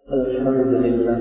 الحمد لله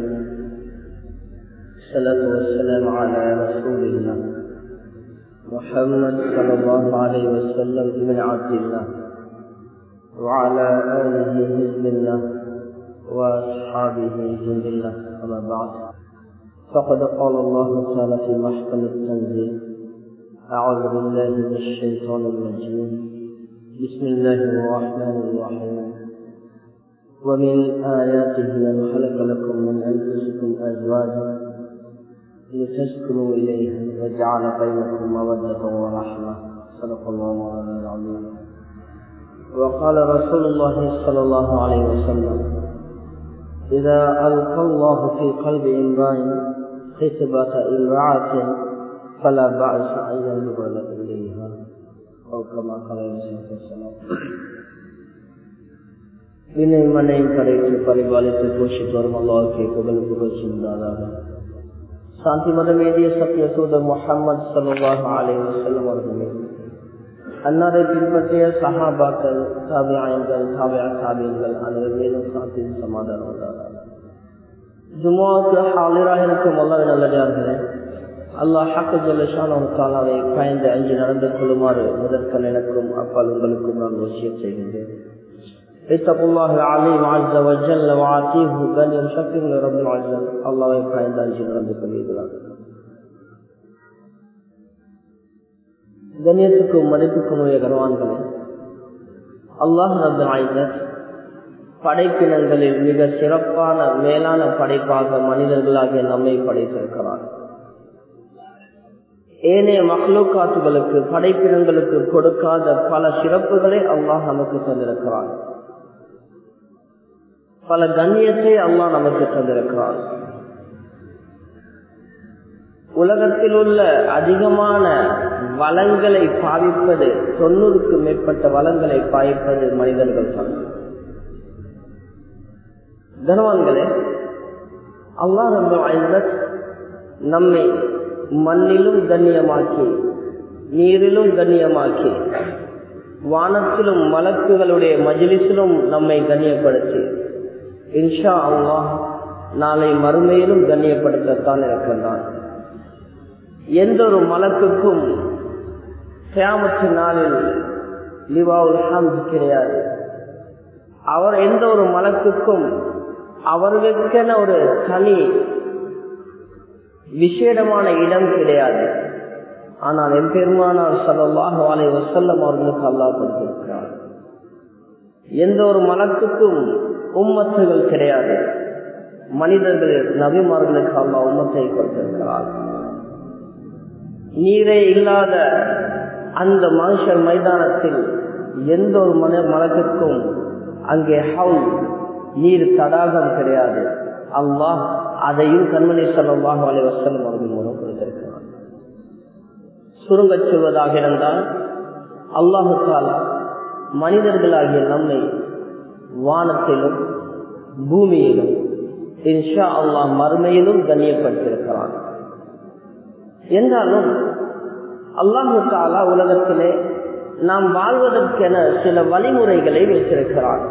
الصلاة والسلام على رسول الله محمد صلى الله عليه وسلم بن عبد الله وعلى آله حزب الله وأصحابه جند الله أما بعد فقد قال الله تعالى في محكم التنزيل أعوذ بالله من الشيطان الرجيم بسم الله الرحمن الرحيم ومن آياته أن خلق لكم من أنفسكم أزواجا لتسكنوا إليها وجعل بينكم مودة ورحمة صدق الله العظيم وقال رسول الله صلى الله عليه وسلم إذا ألقى الله في قلب امرئ خطبة امرأة فلا بأس أن ينظر إليها أو كما قال عليه الصلاة வினை மனை படைத்து பரிபாலித்து போஷித்து வரும் அல்லாவுக்கு புகழ் புகழ்ச்சி உண்டாதாக சாந்தி மதம் ஏதிய சத்திய தூதர் முகமது சல்லாஹ் அலி வசல்லம் அவர்களே அன்னாரை பின்பற்றிய சஹாபாக்கள் தாபியாயங்கள் தாபியா சாபியங்கள் அனைவர் மீதும் சாந்தி சமாதானம் உண்டாதாக ஜுமாவுக்கு ஹாலிராக இருக்கும் அல்லாவின் நல்லதார்களே அல்லாஹ் ஹக்கு ஜல்லஷான் தாலாவை பயந்து அஞ்சு நடந்து கொள்ளுமாறு முதற்கல் எனக்கும் அப்பால் உங்களுக்கும் நான் விஷயம் செய்கின்றேன் اتقوا الله العظيم عز وجل وعاتيه بل يشكر لرب العزة الله يفعل ذلك ربك بإذن கண்ணியத்துக்கும் மதிப்புக்கும் உரிய கர்வான்களே அல்லாஹ் ரபுல் ஆயிசத் படைப்பினங்களில் மிக சிறப்பான மேலான படைப்பாக மனிதர்களாகிய நம்மை படைத்திருக்கிறார் ஏனைய மக்ளூக்காத்துகளுக்கு படைப்பினங்களுக்கு கொடுக்காத பல சிறப்புகளை அல்லாஹ் நமக்கு தந்திருக்கிறான் பல கண்ணியத்தை அல்லாஹ் நமக்கு தந்திருக்கிறான் உலகத்தில் உள்ள அதிகமான வளங்களை பாவிப்பது தொண்ணூறுக்கு மேற்பட்ட வளங்களை பாய்ப்பது மனிதர்கள் தான் கனவான்களே அல்லா ரொம்ப நம்மை மண்ணிலும் கண்ணியமாக்கி நீரிலும் கண்ணியமாக்கி வானத்திலும் மலக்குகளுடைய மஜிலிசிலும் நம்மை கண்ணியப்படுத்தி இன்ஷா அல்லாஹ் நாளை மறுமையிலும் கண்ணியப்படுத்தத்தான் இருக்கின்றான் எந்த ஒரு மலக்குக்கும் கியாமத்து நாளில் லிவாவுல் ஹம்ஸ் கிடையாது அவர் எந்த ஒரு மலக்குக்கும் அவர்களுக்கென ஒரு தனி விசேடமான இடம் கிடையாது ஆனால் என் பெருமானார் சல்லாஹ் வாலை வசல்லம் அவர்களுக்கு அல்லா கொடுத்திருக்கிறார் எந்த ஒரு மலக்குக்கும் உம்மத்துகள் கிடையாது மனிதர்கள் நபிமார்களுக்கு அல்லா உம்மத்தை கொடுத்திருக்கிறார் நீரே இல்லாத அந்த மனுஷர் மைதானத்தில் எந்த ஒரு மன மலக்குக்கும் அங்கே ஹவுல் நீர் தடாகம் கிடையாது அல்லாஹ் அதையும் கண்மணி சொல்லமாக அலை வசலம் அவர்கள் மூலம் கொடுத்திருக்கிறார் சுருங்கச் சொல்வதாக இருந்தால் அல்லாஹு தாலா மனிதர்களாகிய நம்மை வானத்திலும் பூமியிலும் இன்ஷா அல்லாஹ் மறுமையிலும் கண்ணியப்படுத்தியிருக்கிறான் என்றாலும் அல்லாஹு தாலா உலகத்திலே நாம் வாழ்வதற்கென சில வழிமுறைகளை வைத்திருக்கிறான்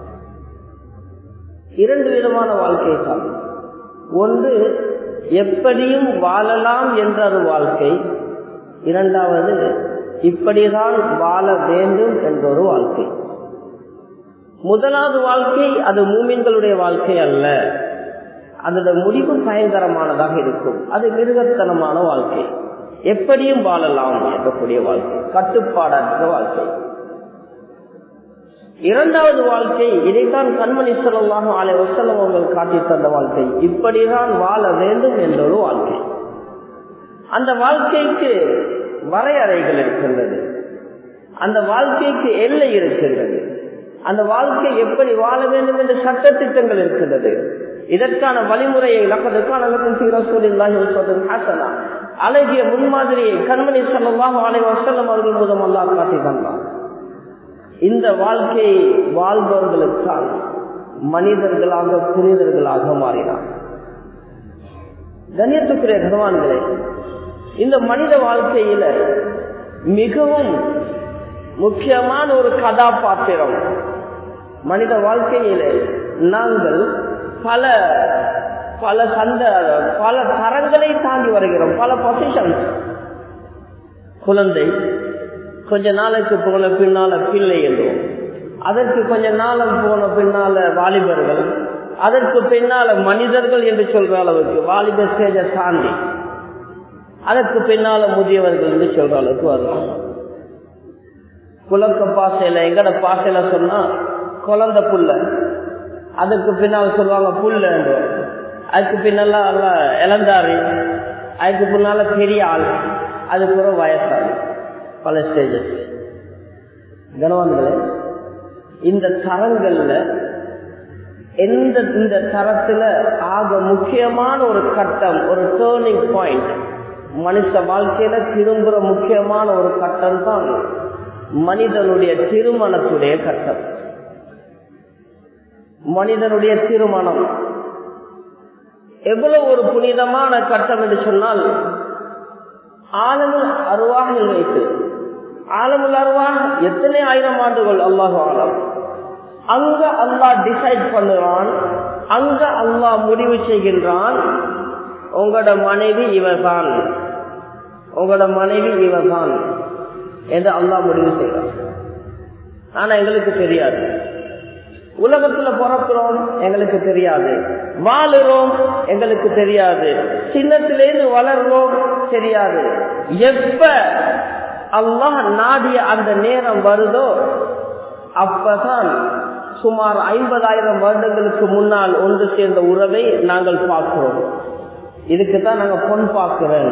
இரண்டு விதமான வாழ்க்கை தான் ஒன்று எப்படியும் வாழலாம் என்ற ஒரு வாழ்க்கை இரண்டாவது இப்படிதான் வாழ வேண்டும் என்ற ஒரு வாழ்க்கை முதலாவது வாழ்க்கை அது மூமின்களுடைய வாழ்க்கை அல்ல அதோட முடிவு பயங்கரமானதாக இருக்கும் அது மிருகத்தனமான வாழ்க்கை எப்படியும் வாழலாம் என்றக்கூடிய வாழ்க்கை கட்டுப்பாடற்ற வாழ்க்கை இரண்டாவது வாழ்க்கை இதைத்தான் கண்மணி சொல்லலாம் ஆலை வசலம் அவர்கள் காட்டி தந்த வாழ்க்கை இப்படிதான் வாழ வேண்டும் என்ற ஒரு வாழ்க்கை அந்த வாழ்க்கைக்கு வரையறைகள் இருக்கின்றது அந்த வாழ்க்கைக்கு எல்லை இருக்கின்றது அந்த வாழ்க்கை எப்படி வாழ வேண்டும் என்ற சட்ட திட்டங்கள் இருக்கின்றது இதற்கான வழிமுறையை அழகிய முன்மாதிரியை கண்மணி சொல்லலாம் ஆலை வசல்லம் அவர்கள் மூலம் அல்லா காட்டி தந்தார் இந்த வாழ்க்கையை வாழ்பவர்களுக்கால் மனிதர்களாக புனிதர்களாக மாறினார் கண்ணியத்துக்குரிய பகவான்களே இந்த மனித வாழ்க்கையில மிகவும் முக்கியமான ஒரு கதாபாத்திரம் மனித வாழ்க்கையில நாங்கள் பல பல சந்த பல தரங்களை தாண்டி வருகிறோம் பல பொசிஷன்ஸ் குழந்தை கொஞ்ச நாளைக்கு போன பின்னால பிள்ளை என்றும் அதற்கு கொஞ்ச நாளம் போன பின்னால வாலிபர்கள் அதற்கு பின்னால மனிதர்கள் என்று சொல்ற அளவுக்கு வாலிப ஸ்டேஜ தாண்டி அதற்கு பின்னால முதியவர்கள் என்று சொல்ற அளவுக்கு வருவாங்க குலக்க பாசையில எங்கட பாசையில சொன்னா குழந்தை புள்ள அதுக்கு பின்னால் சொல்லுவாங்க புல்ல அதுக்கு பின்னால இளந்தாரி அதுக்கு பின்னால பெரிய ஆள் அதுக்கு ஒரு வயசாளி பல ஸ்டேஜஸ் கனவான்களே இந்த தரங்கள்ல எந்த இந்த தரத்துல ஆக முக்கியமான ஒரு கட்டம் ஒரு டேர்னிங் பாயிண்ட் மனுஷ வாழ்க்கையில திரும்புற முக்கியமான ஒரு கட்டம் தான் மனிதனுடைய திருமணத்துடைய கட்டம் மனிதனுடைய திருமணம் எவ்வளவு ஒரு புனிதமான கட்டம் என்று சொன்னால் ஆலமுல் அருவாக வைத்து ஆலமுல் அருவாக எத்தனை ஆயிரம் ஆண்டுகள் அல்லாஹ் ஆலம் அங்க அல்லாஹ் டிசைட் பண்ணுறான் அங்க அல்லாஹ் முடிவு செய்கின்றான் உங்களோட மனைவி இவர்தான் உங்களோட மனைவி இவர்தான் என்று அல்லாஹ் முடிவு செய்கிறான் ஆனா எங்களுக்கு தெரியாது உலகத்துல பிறக்கிறோம் எங்களுக்கு தெரியாது வாழுறோம் எங்களுக்கு தெரியாது சின்னத்திலேருந்து வளர்றோம் தெரியாது எப்ப அல்லாஹ் நாடிய அந்த நேரம் வருதோ அப்பதான் சுமார் ஐம்பதாயிரம் வருடங்களுக்கு முன்னால் ஒன்று சேர்ந்த உறவை நாங்கள் பார்க்கிறோம் இதுக்குதான் நாங்க பொன் பார்க்கிறேன்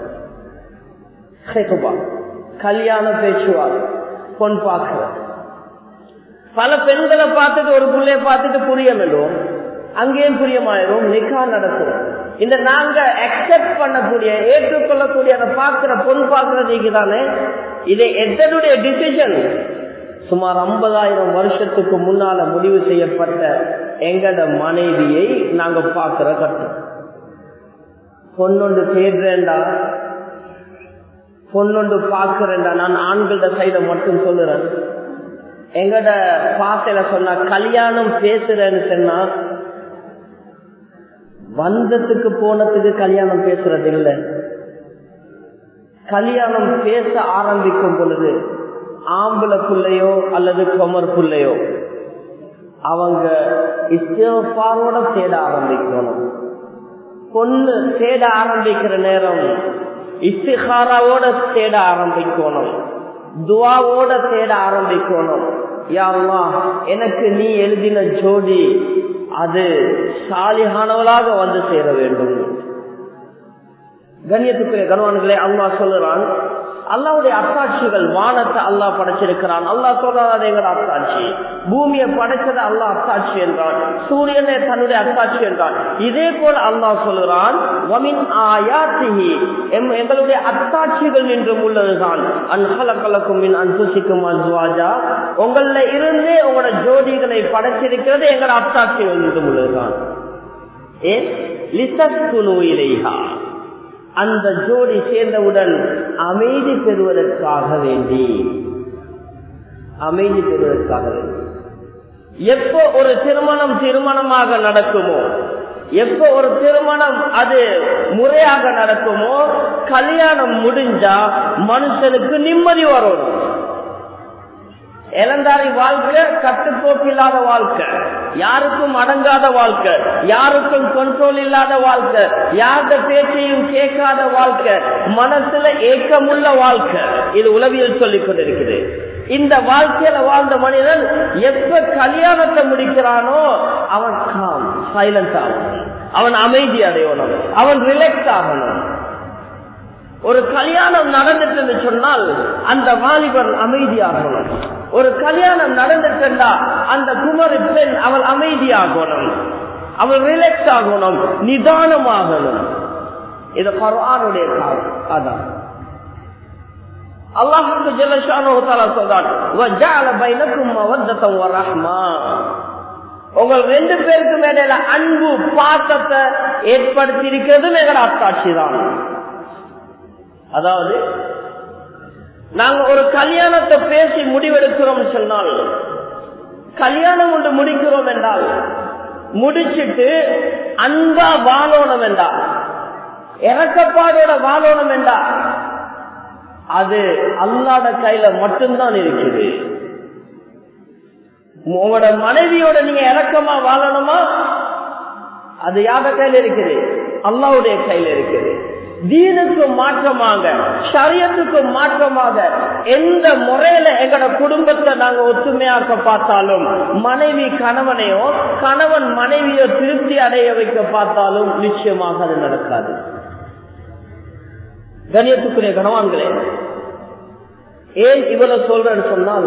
கல்யாண பேச்சுவார் பொன் பார்க்கிறேன் பல பெண்களை பார்த்துட்டு ஒரு பிள்ளைய பார்த்துட்டு புரிய வேண்டும் அங்கேயும் புரியமாயிரும் நிக்கா நடக்கும் இந்த நாங்க அக்செப்ட் பண்ணக்கூடிய ஏற்றுக்கொள்ளக்கூடிய அதை பார்க்கிற பொன் பார்க்கறதுக்கு தானே இது எத்தனுடைய டிசிஷன் சுமார் ஐம்பதாயிரம் வருஷத்துக்கு முன்னால முடிவு செய்யப்பட்ட எங்கட மனைவியை நாங்க பார்க்கிற கட்டம் பொண்ணொண்டு தேடுறேன்டா பொண்ணொண்டு பார்க்கிறேன்டா நான் ஆண்களோட சைட மட்டும் சொல்லுறேன் எங்கட பாசையில சொன்னா கல்யாணம் பேசுறேன்னு சொன்னா வந்ததுக்கு போனதுக்கு கல்யாணம் பேசுறது இல்லை கல்யாணம் பேச ஆரம்பிக்கும் பொழுது ஆம்பளை புள்ளையோ அல்லது கொமர் புள்ளையோ அவங்க இஸ்டோட தேட ஆரம்பிக்கணும் பொண்ணு தேட ஆரம்பிக்கிற நேரம் இஸ்திகாராவோட தேட ஆரம்பிக்கணும் துவாவோட தேட ஆரம்பிக்கணும் யாருமா எனக்கு நீ எழுதின ஜோடி அது சாலிகானவளாக வந்து சேர வேண்டும் கண்ணியத்துக்குரிய கனவான்களே அல்லா சொல்லுறான் அல்லாவுடைய அத்தாட்சிகள் வானத்தை அல்லாஹ் படைச்சிருக்கிறான் அல்லாஹ் சொல்றான் எங்கட அத்தாட்சி பூமியை படைச்சது அல்லாஹ் அத்தாட்சி என்றான் சூரியனை தன்னுடைய அத்தாட்சி என்றான் இதே போல அல்லாஹ் சொல்லுறான் எங்களுடைய அத்தாட்சிகள் என்றும் உள்ளதுதான் அன்ஹலக்கலக்கும் மின் அன்புசிக்கும் அஸ்வாஜா உங்கள இருந்தே உங்களோட ஜோடிகளை படைச்சிருக்கிறது எங்களோட அத்தாட்சிகள் என்றும் உள்ளதுதான் ஏன் லிசத்துணு இலைஹா அந்த ஜோடி சேர்ந்தவுடன் அமைதி பெறுவதற்காக வேண்டி அமைதி பெறுவதற்காக வேண்டி எப்போ ஒரு திருமணம் திருமணமாக நடக்குமோ எப்போ ஒரு திருமணம் அது முறையாக நடக்குமோ கல்யாணம் முடிஞ்சா மனுஷனுக்கு நிம்மதி வரணும் இளந்தாரி வாழ்க்கை கட்டுக்கோப்பு இல்லாத வாழ்க்கை யாருக்கும் அடங்காத வாழ்க்கை யாருக்கும் கண்ட்ரோல் இல்லாத வாழ்க்கை யார்த பேச்சையும் கேட்காத வாழ்க்கை மனசுல ஏக்கமுள்ள வாழ்க்கை இது உளவியல் சொல்லிக் கொண்டிருக்குது இந்த வாழ்க்கையில வாழ்ந்த மனிதன் எப்ப கல்யாணத்தை முடிக்கிறானோ அவன் காம் சைலன்ஸ் ஆகணும் அவன் அமைதி அடையணும் அவன் ரிலாக்ஸ் ஆகணும் ஒரு கல்யாணம் நடந்துட்டு சொன்னால் அந்த வாலிபன் அமைதியாகணும் ஒரு கல்யாணம் நடந்துட்டா அந்த குமரி பெண் அவள் அமைதியாகணும் அவள் ரிலாக்ஸ் ஆகணும் நிதானமாகணும் இது பரவானுடைய அதான் அல்லாஹுக்கு ஜெலஷானோ தலா சொல்றான் உங்கள் ரெண்டு பேருக்கு மேல அன்பு பாசத்தை ஏற்படுத்தி இருக்கிறது எங்களோட அத்தாட்சி தான் அதாவது நாங்க ஒரு கல்யாணத்தை பேசி முடிவெடுக்கிறோம் சொன்னால் கல்யாணம் ஒன்று முடிக்கிறோம் என்றால் முடிச்சிட்டு அன்பா வாழணும் என்றா இறக்கப்பாடோட வாழணும் என்றா அது அல்லாத கையில மட்டும்தான் இருக்குது உங்களோட மனைவியோட நீங்க இறக்கமா வாழணுமா அது யார கையில இருக்குது அல்லாவுடைய கையில இருக்குது தீனுக்கு மாற்றமாக சரியத்துக்கு மாற்றமாக எந்த முறையில எங்கட குடும்பத்தை நாங்க ஒத்துமையாக்க பார்த்தாலும் மனைவி கணவனையோ கணவன் மனைவியோ திருப்தி அடைய வைக்க பார்த்தாலும் நிச்சயமாக அது நடக்காது கணியத்துக்குரிய கணவான்களே ஏன் இவ்வளவு சொல்றேன்னு சொன்னால்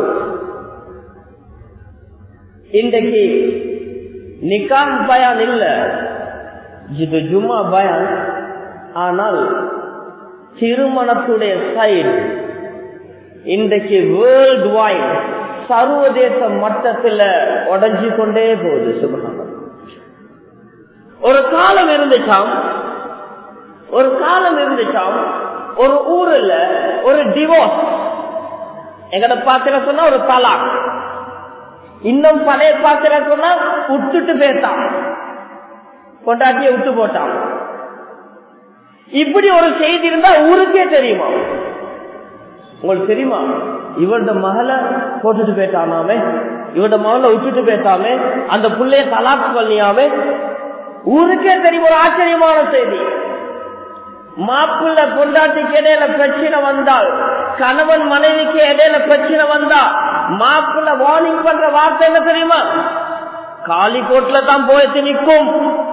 இன்றைக்கு நிக்கான் பயான் இல்ல இது ஜும்மா பயான் ஆனால் திருமணத்துடைய சைடு இன்றைக்கு வேர்ல்டு வைட் சர்வதேச மட்டத்தில் உடஞ்சி கொண்டே போகுது சுபகானம் ஒரு காலம் இருந்துச்சாம் ஒரு காலம் இருந்துச்சாம் ஒரு ஊர்ல ஒரு டிவோர்ஸ் எங்கட பாத்திர சொன்னா ஒரு தலாக் இன்னும் பழைய பாத்திர சொன்னா விட்டுட்டு பேசான் கொண்டாட்டிய விட்டு போட்டான் இப்படி ஒரு செய்தி இருந்தா ஊருக்கே தெரியுமா உங்களுக்கு தெரியுமா இவரோட மகளை போட்டுட்டு போயிட்டானாமே இவரோட மகளை விட்டுட்டு பேசாம அந்த புள்ளைய தலாக்கு பண்ணியாமே ஊருக்கே தெரியும் ஒரு ஆச்சரியமான செய்தி மாப்பிள்ள பொண்டாட்டிக்கு இடையில பிரச்சனை வந்தால் கணவன் மனைவிக்கு இடையில பிரச்சனை வந்தா மாப்பிள்ள வார்னிங் பண்ற வார்த்தை என்ன தெரியுமா காலி கோட்ல தான் போயிட்டு நிற்கும்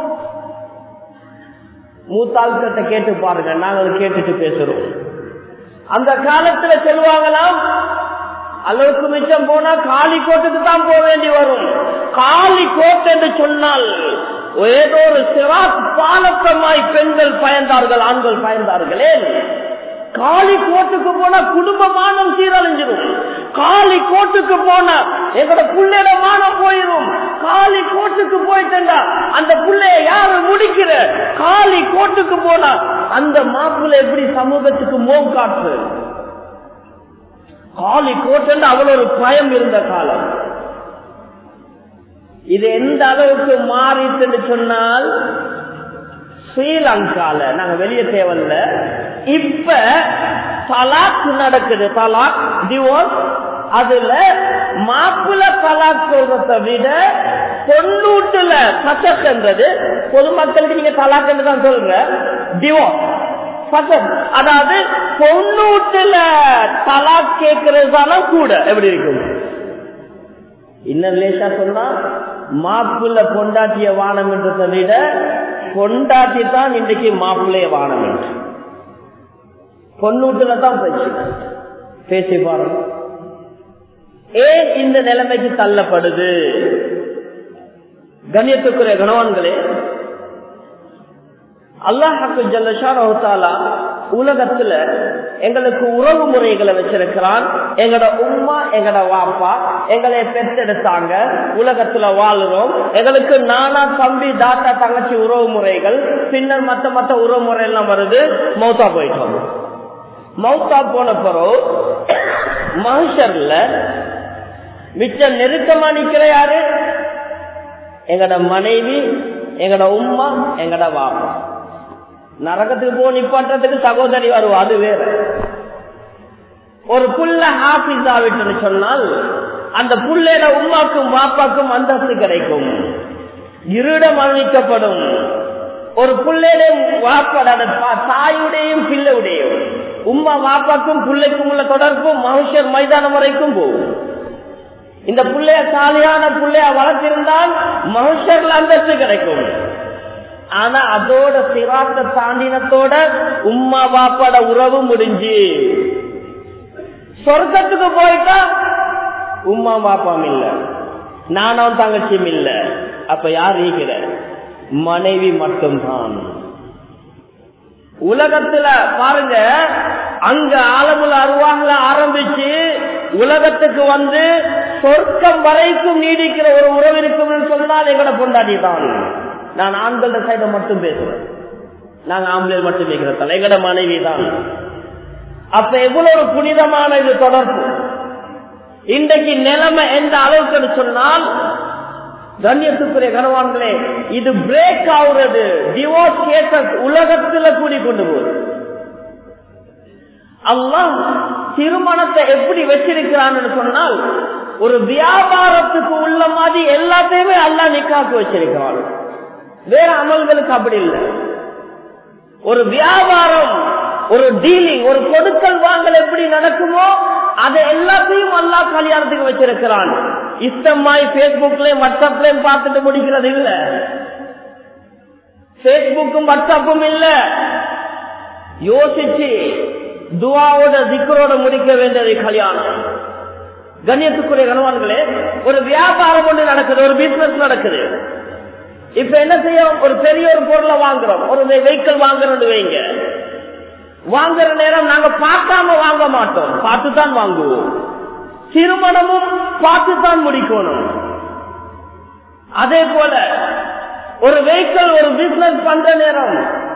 மூத்தாள்கிட்ட கேட்டு பாருங்க நாங்கள் கேட்டுட்டு பேசுறோம் அந்த காலத்துல செல்வாங்களாம் அளவுக்கு மிச்சம் போனா காலி கோட்டுக்கு தான் போக வேண்டி வரும் காலி கோட் என்று சொன்னால் ஏதோ ஒரு சிராத் பாலக்கமாய் பெண்கள் பயந்தார்கள் ஆண்கள் பயந்தார்களே காலி கோட்டுக்கு போனா குடும்ப மானம் சீரழிஞ்சிடும் காலி கோட்டுக்கு போனா எங்களோட புள்ளையோட மானம் போயிடும் காலி கோட்டுக்கு போயிட்டா அந்த புள்ளைய யாரு முடிக்கிற காலி கோட்டுக்கு போனா அந்த மாப்பிள்ளை எப்படி சமூகத்துக்கு மோம் காற்று காலி கோட்டு அவ்வளவு ஒரு பயம் இருந்த காலம் இது எந்த அளவுக்கு மாறிட்டு சொன்னால் ஸ்ரீலங்கால நாங்க வெளியே தேவையில்ல இப்ப தலாக் நடக்குது தலாக் டிவோர்ஸ் அதுல மாப்பிள்ள தலாக் சொல்றதை விட பொண்ணூட்டுல பசக்ன்றது பொதுமக்களுக்கு நீங்க தலாக் என்று தான் சொல்ற டிவோர்ஸ் பசக் அதாவது பொண்ணூட்டுல தலாக் கேட்கறதுதான கூட எப்படி இருக்கும் இன்னும் லேசா சொன்னா மாப்பிள்ள பொண்டாட்டிய வானம் என்றதை விட பொண்டாட்டி தான் இன்றைக்கு மாப்பிள்ளைய வானம் என்று பொண்ணூட்டுல தான் பிரச்சனை பேசி பாருங்க ஏன் இந்த நிலைமைக்கு தள்ளப்படுது கண்ணியத்துக்குரிய கணவான்களே அல்லாஹாக்கு ஜல்லஷாரா உலகத்துல எங்களுக்கு உறவு முறைகளை வச்சிருக்கிறான் எங்கட உம்மா எங்கட வாப்பா எங்களை பெற்றெடுத்தாங்க உலகத்துல வாழ்றோம் எங்களுக்கு நானா தம்பி தாத்தா தங்கச்சி உறவு முறைகள் பின்னர் மத்த மத்த உறவு முறை எல்லாம் வருது மௌத்தா போயிட்டோம் மௌத்தா போன பிறகு மனுஷர்ல மிச்ச நெருக்கமா நிக்கிற யாரு எங்கட மனைவி எங்கட உம்மா எங்கட வாப்பா நரகத்துக்கு போ நிப்பாட்டுறதுக்கு சகோதரி வருவா அது வேற ஒரு புள்ள ஹாபிஸ் ஆவிட்டு சொன்னால் அந்த புள்ளையில உமாக்கும் வாப்பாக்கும் அந்தஸ்து கிடைக்கும் இருடம் அழிக்கப்படும் ஒரு புள்ளையில வாப்பட தாயுடையும் பிள்ளையுடையும் உம்மா வாப்பாக்கும் பிள்ளைக்கும் உள்ள தொடர்பு மனுஷர் மைதானம் வரைக்கும் போகும் இந்த புள்ளைய சாலியான புள்ளைய வளர்த்திருந்தால் மனுஷர்ல அந்தஸ்து கிடைக்கும் ஆனா அதோட சிராத்த தாண்டினத்தோட உம்மா பாப்பாட உறவு முடிஞ்சு சொர்க்கத்துக்கு போயிட்டா உம்மா பாப்பாம் இல்ல நானும் தங்கச்சியும் இல்ல அப்ப யார் ஈகிற மனைவி மட்டும்தான் உலகத்துல பாருங்க அங்க ஆலமுல அருவாகல ஆரம்பிச்சு உலகத்துக்கு வந்து சொர்க்கம் வரைக்கும் நீடிக்கிற ஒரு உறவு இருக்கும் சொன்னால் எங்கட பொண்டாடி தான் நான் ஆண்கள சைட மட்டும் பேசுறேன் நாங்க ஆம்பளை மட்டும் பேசுறோம் எங்கட மனைவி தான் அப்ப எவ்வளவு ஒரு புனிதமான இது தொடர்பு இன்றைக்கு நிலைமை எந்த அளவுக்கு சொன்னால் கண்ணியத்துக்குரிய கனவான்களே இது பிரேக் ஆகுறது டிவோர்ஸ் கேசஸ் உலகத்துல கூடி கொண்டு போகுது அல்லாஹ் திருமணத்தை எப்படி வச்சிருக்கிறான்னு சொன்னால் ஒரு வியாபாரத்துக்கு உள்ள மாதிரி எல்லாத்தையுமே அல்லா நிக்காக்கு வச்சிருக்கிறான் வேற அமல்களுக்கு அப்படி இல்லை ஒரு வியாபாரம் ஒரு டீலிங் ஒரு கொடுக்கல் வாங்கல் எப்படி நடக்குமோ அதை எல்லாத்தையும் அல்லா கல்யாணத்துக்கு வச்சிருக்கிறான் இஷ்டமாய் பேஸ்புக்லயும் வாட்ஸ்அப்லயும் பார்த்துட்டு முடிக்கிறது இல்ல பேஸ்புக்கும் வாட்ஸ்அப்பும் இல்ல யோசிச்சு துவாவோட திக்கரோட முடிக்க வேண்டியது கல்யாணம் கண்ணியத்துக்குரிய கணவான்களே ஒரு வியாபாரம் ஒன்று நடக்குது ஒரு பிசினஸ் நடக்குது இப்ப என்ன செய்ய ஒரு பெரிய ஒரு பொருளை வாங்குறோம் ஒரு வெஹிக்கிள் வாங்குறோம் வைங்க வாங்குற நேரம் நாங்க பார்க்காம வாங்க மாட்டோம் பார்த்து தான் வாங்குவோம் திருமணமும் பார்த்து தான் முடிக்கணும் அதே போல ஒரு வெஹிக்கிள் ஒரு பிசினஸ் பண்ற நேரம்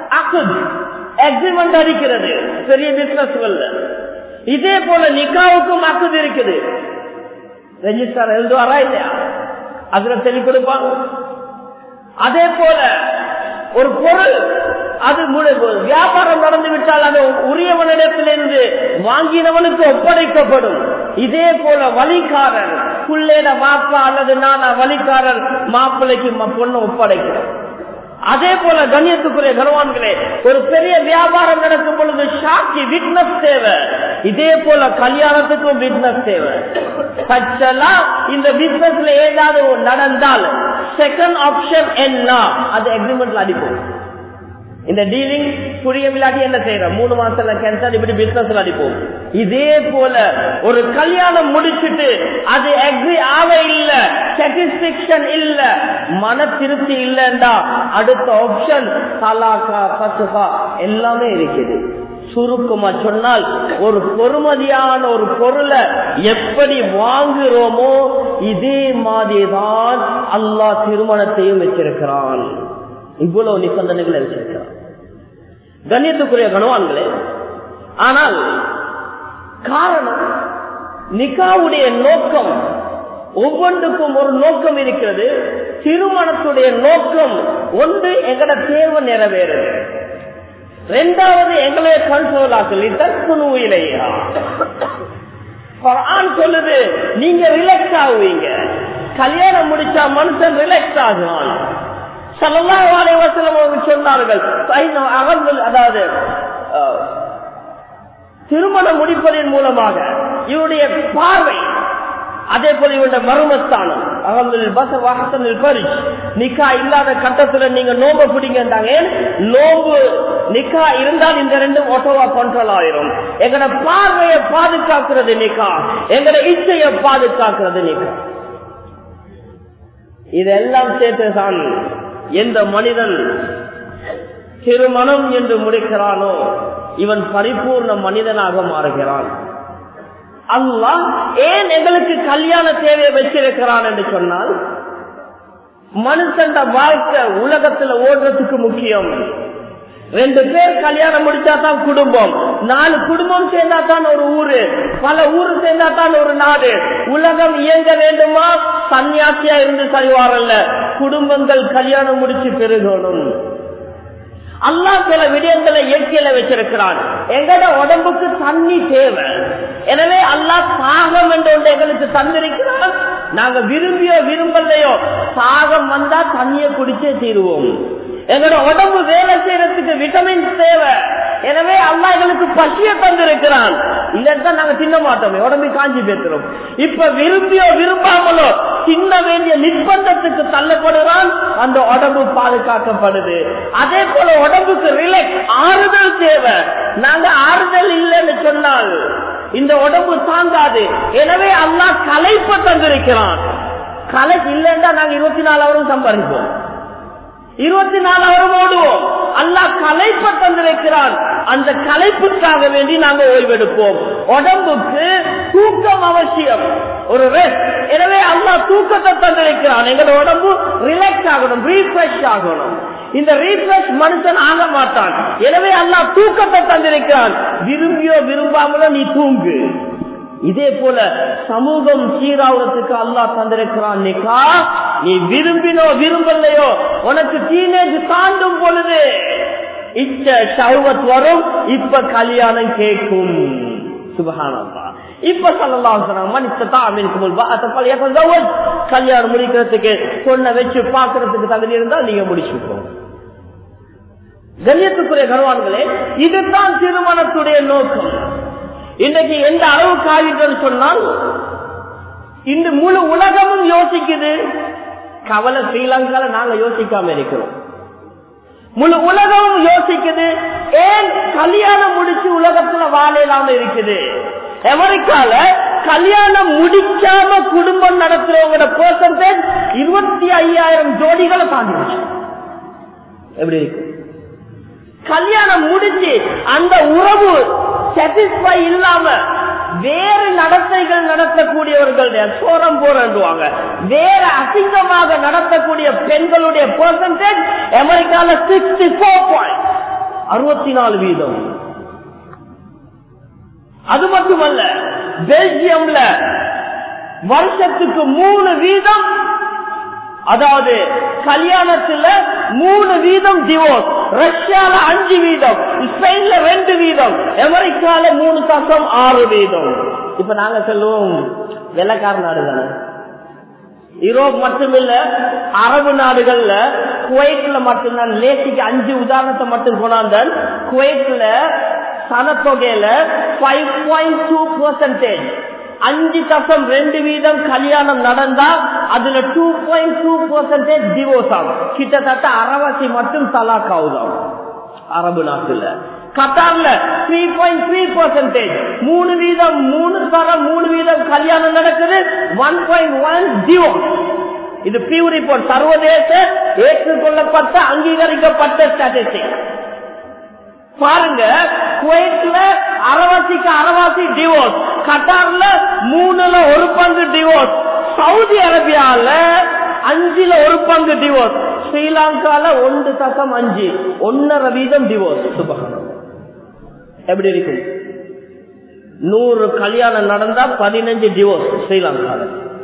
அக்ரிமெண்ட் அடிக்கிறது பெரிய பிசினஸ் இதே போல நிக்காவுக்கும் அக்குது இருக்குது ரெஜிஸ்டர் எழுதுவாரா இல்லையா அதுல தெளி கொடுப்பாங்க அதே போல ஒரு பொருள் அது வியாபாரம் நடந்து விட்டால் அது உரியவனிடத்திலிருந்து வாங்கினவனுக்கு ஒப்படைக்கப்படும் இதே போல வழிகாரன் புள்ளேட மாப்பா அல்லது நானா வழிகாரன் மாப்பிள்ளைக்கு பொண்ணு ஒப்படைக்கிறோம் அதே போல கண்ணியத்துக்குரிய கனவான்களே ஒரு பெரிய வியாபாரம் நடக்கும் பொழுது ஷாக்கி விட்னஸ் தேவை இதே போல கல்யாணத்துக்கும் விட்னஸ் தேவை சச்செல்லாம் இந்த பிசினஸ்ல ஏதாவது நடந்தால் செகண்ட் ஆப்ஷன் என்ன அது அக்ரிமெண்ட்ல அடிப்போம் இந்த டீலிங் புரிய விளையாட்டி என்ன செய்யறோம் மூணு மாசத்துல கேன்சல் இப்படி பிசினஸ் அடிப்போம் இதே போல ஒரு கல்யாணம் முடிச்சுட்டு அது அக்ரி ஆக இல்ல சாட்டிஸ்பிகேஷன் இல்ல மன திருப்தி இல்லைண்டா அடுத்த ஆப்ஷன் தலாக்கா பசுகா எல்லாமே இருக்குது சுருக்கமா சொன்னால் ஒரு பொறுமதியான ஒரு பொருளை எப்படி வாங்குறோமோ இதே மாதிரிதான் அல்லாஹ் திருமணத்தையும் வச்சிருக்கிறான் இவ்வளவு நிபந்தனைகளை வச்சிருக்கிறான் கண்ணியத்துக்குரிய கனவான்களே ஆனால் காரணம் நிகாவுடைய நோக்கம் ஒவ்வொன்றுக்கும் ஒரு நோக்கம் இருக்கிறது திருமணத்துடைய நோக்கம் ஒன்று எங்கட தேவை நிறைவேறுது ரெண்டாவது எங்களைய கண்ட்ரோல் ஆக்கல் தற்குணு இல்லையா சொல்லுது நீங்க ரிலாக்ஸ் ஆகுவீங்க கல்யாணம் முடிச்சா மனுஷன் ரிலாக்ஸ் ஆகுவான் சொன்னார்கள் அதாவது திருமணம் முடிப்பதன் மூலமாக இவருடைய பார்வை அதே போல இவருடைய மர்மஸ்தானம் நிக்கா இல்லாத கட்டத்துல நீங்க நோம்ப பிடிங்கன்றாங்க நோம்பு நிக்கா இருந்தால் இந்த ரெண்டும் ஒட்டோவா கண்ட்ரோல் ஆயிரும் எங்கட பார்வையை பாதுகாக்கிறது நிக்கா எங்கட இச்சையை பாதுகாக்கிறது நிக்கா இதெல்லாம் சேர்த்துதான் எந்த மனிதன் திருமணம் என்று முடிக்கிறானோ இவன் பரிபூர்ண மனிதனாக மாறுகிறான் அல்லாஹ் ஏன் எங்களுக்கு கல்யாண தேவையை வச்சிருக்கிறான் என்று சொன்னால் மனுஷன் வாழ்க்கை உலகத்துல ஓடுறதுக்கு முக்கியம் ரெண்டு பேர் கல்யாணம் முடிச்சா தான் குடும்பம் நாலு குடும்பம் சேர்ந்தா தான் ஒரு ஊரு பல ஊரு சேர்ந்தா தான் ஒரு நாடு உலகம் இயங்க வேண்டுமா சன்னியாசியா இருந்து சரிவாரல்ல குடும்பங்கள் கல்யாணம் முடிச்சு பெருகணும் அல்லா சில விடயங்களை இயற்கையில வச்சிருக்கிறான் எங்கட உடம்புக்கு தண்ணி தேவை எனவே அல்லா சாகம் என்று ஒன்று எங்களுக்கு தந்திருக்கிறான் நாங்க விரும்பியோ விரும்பலையோ சாகம் வந்தா தண்ணிய குடிச்சே தீருவோம் எங்களோட உடம்பு வேலை செய்யறதுக்கு விட்டமின் தேவை எனவே அல்லா எங்களுக்கு பசிய தந்திருக்கிறான் இல்லைன்னா நாங்க தின்ன மாட்டோமே உடம்பு காஞ்சி பேசுறோம் இப்ப விரும்பியோ விரும்பாமலோ தின்ன வேண்டிய நிர்பந்தத்துக்கு தள்ளப்படுறான் அந்த உடம்பு பாதுகாக்கப்படுது அதே போல உடம்புக்கு ரிலாக்ஸ் ஆறுதல் தேவை நாங்க ஆறுதல் இல்லைன்னு சொன்னால் இந்த உடம்பு தாங்காது எனவே அல்லா கலைப்ப தந்திருக்கிறான் கலை இல்லைன்னா நாங்க இருபத்தி நாலு அவரும் சம்பாதிப்போம் இருபத்தி நாலாயிரம் ஓடுவோம் அல்லாஹ் கலைப்ப தந்திருக்கிறான் அந்த கலைப்புக்காக வேண்டி நாங்க ஓய்வெடுப்போம் உடம்புக்கு தூக்கம் அவசியம் ஒரு ரெஸ்ட் எனவே அல்லாஹ் தூக்கத்தை தந்திருக்கிறான் எங்களோட உடம்பு ரிலாக்ஸ் ஆகணும் ரீஃப்ரெஷ் ஆகணும் இந்த ரீஃப்ரெஷ் மனுஷன் ஆக மாட்டான் எனவே அல்லாஹ் தூக்கத்தை தந்திருக்கிறான் விரும்பியோ விரும்பாமலோ நீ தூங்கு இதே போல சமூகம் சீராவதுக்கு அல்லாஹ் தந்திருக்கிறான் நிக்கா நீ விரும்பினோ விரும்பலையோ உனக்கு டீனேஜ் தாண்டும் பொழுது இச்ச சௌவத் வரும் இப்ப கல்யாணம் கேட்கும் சுபகானந்தா இப்ப சொல்லலாம் கல்யாணம் முடிக்கிறதுக்கு பொண்ணை வச்சு பாக்குறதுக்கு தகுதி இருந்தா நீங்க முடிச்சுக்கோ கண்ணியத்துக்குரிய கர்வான்களே இதுதான் திருமணத்துடைய நோக்கம் இன்னைக்கு எந்த அளவுக்கு ஆகிட்டன்னு சொன்னால் இந்த முழு உலகமும் யோசிக்குது கவலை ஸ்ரீலங்கால நாங்க யோசிக்காம இருக்கிறோம் முழு உலகமும் யோசிக்குது ஏன் கல்யாணம் முடிச்சு உலகத்துல வாழலாம இருக்குது அமெரிக்கால கல்யாணம் முடிக்காம குடும்பம் நடத்துறவங்களோட பெர்சன்டேஜ் இருபத்தி ஐயாயிரம் ஜோடிகளை தாண்டி எப்படி இருக்கு கல்யாணம் முடிச்சு அந்த உறவு சாட்டிஸ்பை இல்லாம வேறு நடத்தைகள் நடத்தக்கூடியவர்கள் சோரம் போறவாங்க வேற அசிங்கமாக நடத்தக்கூடிய பெண்களுடைய பெர்சன்டேஜ் அமெரிக்கால சிக்ஸ்டி போர் பாயிண்ட் அறுபத்தி நாலு வீதம் அது மட்டுமல்ல பெல்ஜியம்ல வருஷத்துக்கு மூணு வீதம் அதாவது கல்யாணத்துல மூணு வீதம் டிவோர்ஸ் ரஷ்யால அஞ்சு வீதம் ஸ்பெயின்ல ரெண்டு வீதம் அமெரிக்கால மூணு தசம் ஆறு வீதம் இப்ப நாங்க சொல்லுவோம் வெள்ளக்கார நாடு தானே யூரோப் மட்டுமில்ல அரபு நாடுகள்ல குவைட்ல மட்டும்தான் லேசிக்கு அஞ்சு உதாரணத்தை மட்டும் கொண்டாந்தன் குவைட்ல சனத்தொகையில ஃபைவ் பாயிண்ட் டூ பர்சன்டேஜ் அஞ்சு தசம் ரெண்டு வீதம் கல்யாணம் நடந்தா அதுல two point two percentage divorce ஆகும் கிட்டத்தட்ட அறவாசி மட்டும் தலாக் ஆகுதாம் அரபு நாட்டுல கத்தார்ல த்ரீ பாயிண்ட் த்ரீ பர்சன்டேஜ் மூணு வீதம் மூணு தரம் மூணு வீதம் கல்யாணம் நடக்குது ஒன் பாயிண்ட் ஒன் டிவோர்ஸ் இது பியூ ரிப்போர்ட் சர்வதேச ஏற்றுக்கொள்ளப்பட்ட அங்கீகரிக்கப்பட்ட ஸ்டாட்டிஸ்டிக் பாருங்க குவைட்ல அறவாசிக்கு அறவாசி டிவோர்ஸ் கட்டார்ல மூணுல ஒரு பங்கு டிவோர்ஸ் சவுதி அரேபியால அஞ்சுல ஒரு பங்கு டிவோர்ஸ் ஸ்ரீலங்கால ஒன்று தசம் அஞ்சு ஒன்னரை வீதம் டிவோர்ஸ் சுபகனம் எப்படி இருக்கும் நூறு கல்யாணம் நடந்தா பதினஞ்சு டிவோர்ஸ் ஸ்ரீலங்கால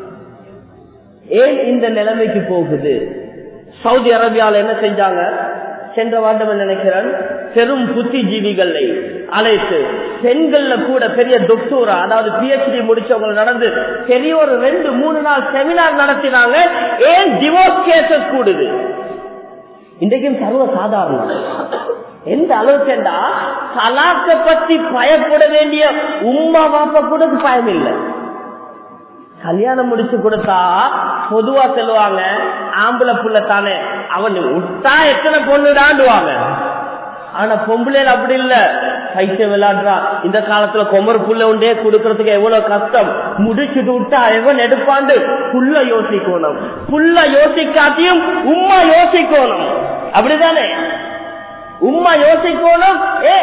ஏன் இந்த நிலைமைக்கு போகுது சவுதி அரேபியால என்ன செஞ்சாங்க சென்ற வருடம் நினைக்கிறேன் பெரும் புத்திஜீவிகளை அழைத்து பெண்கள்ல கூட பெரிய தொக்டூரா அதாவது பிஹெச்டி முடிச்சவங்க நடந்து பெரிய ஒரு ரெண்டு மூணு நாள் செமினார் நடத்தினாங்க ஏன் டிவோர்ஸ் கேசஸ் கூடுது இன்றைக்கும் சர்வ சாதாரணம் எந்த அளவுக்குண்டா தலாக்க பத்தி பயப்பட வேண்டிய உமா பாப்பா கூட பயம் இல்லை கல்யாணம் முடிச்சு கொடுத்தா பொதுவா சொல்லுவாங்க ஆம்பளை புள்ள தானே அவன் விட்டா எத்தனை பொண்ணுடாண்டுவாங்க ஆனா பொம்பளையில அப்படி இல்ல பைத்தியம் விளையாடுறா இந்த காலத்துல கொமர் புள்ள உண்டே கொடுக்கறதுக்கு எவ்வளவு கஷ்டம் முடிச்சுட்டு விட்டா எவன் எடுப்பாண்டு புள்ள யோசிக்கணும் புள்ள யோசிக்காட்டியும் உம்மா யோசிக்கணும் அப்படிதானே உம்மா யோசிக்கணும் ஏ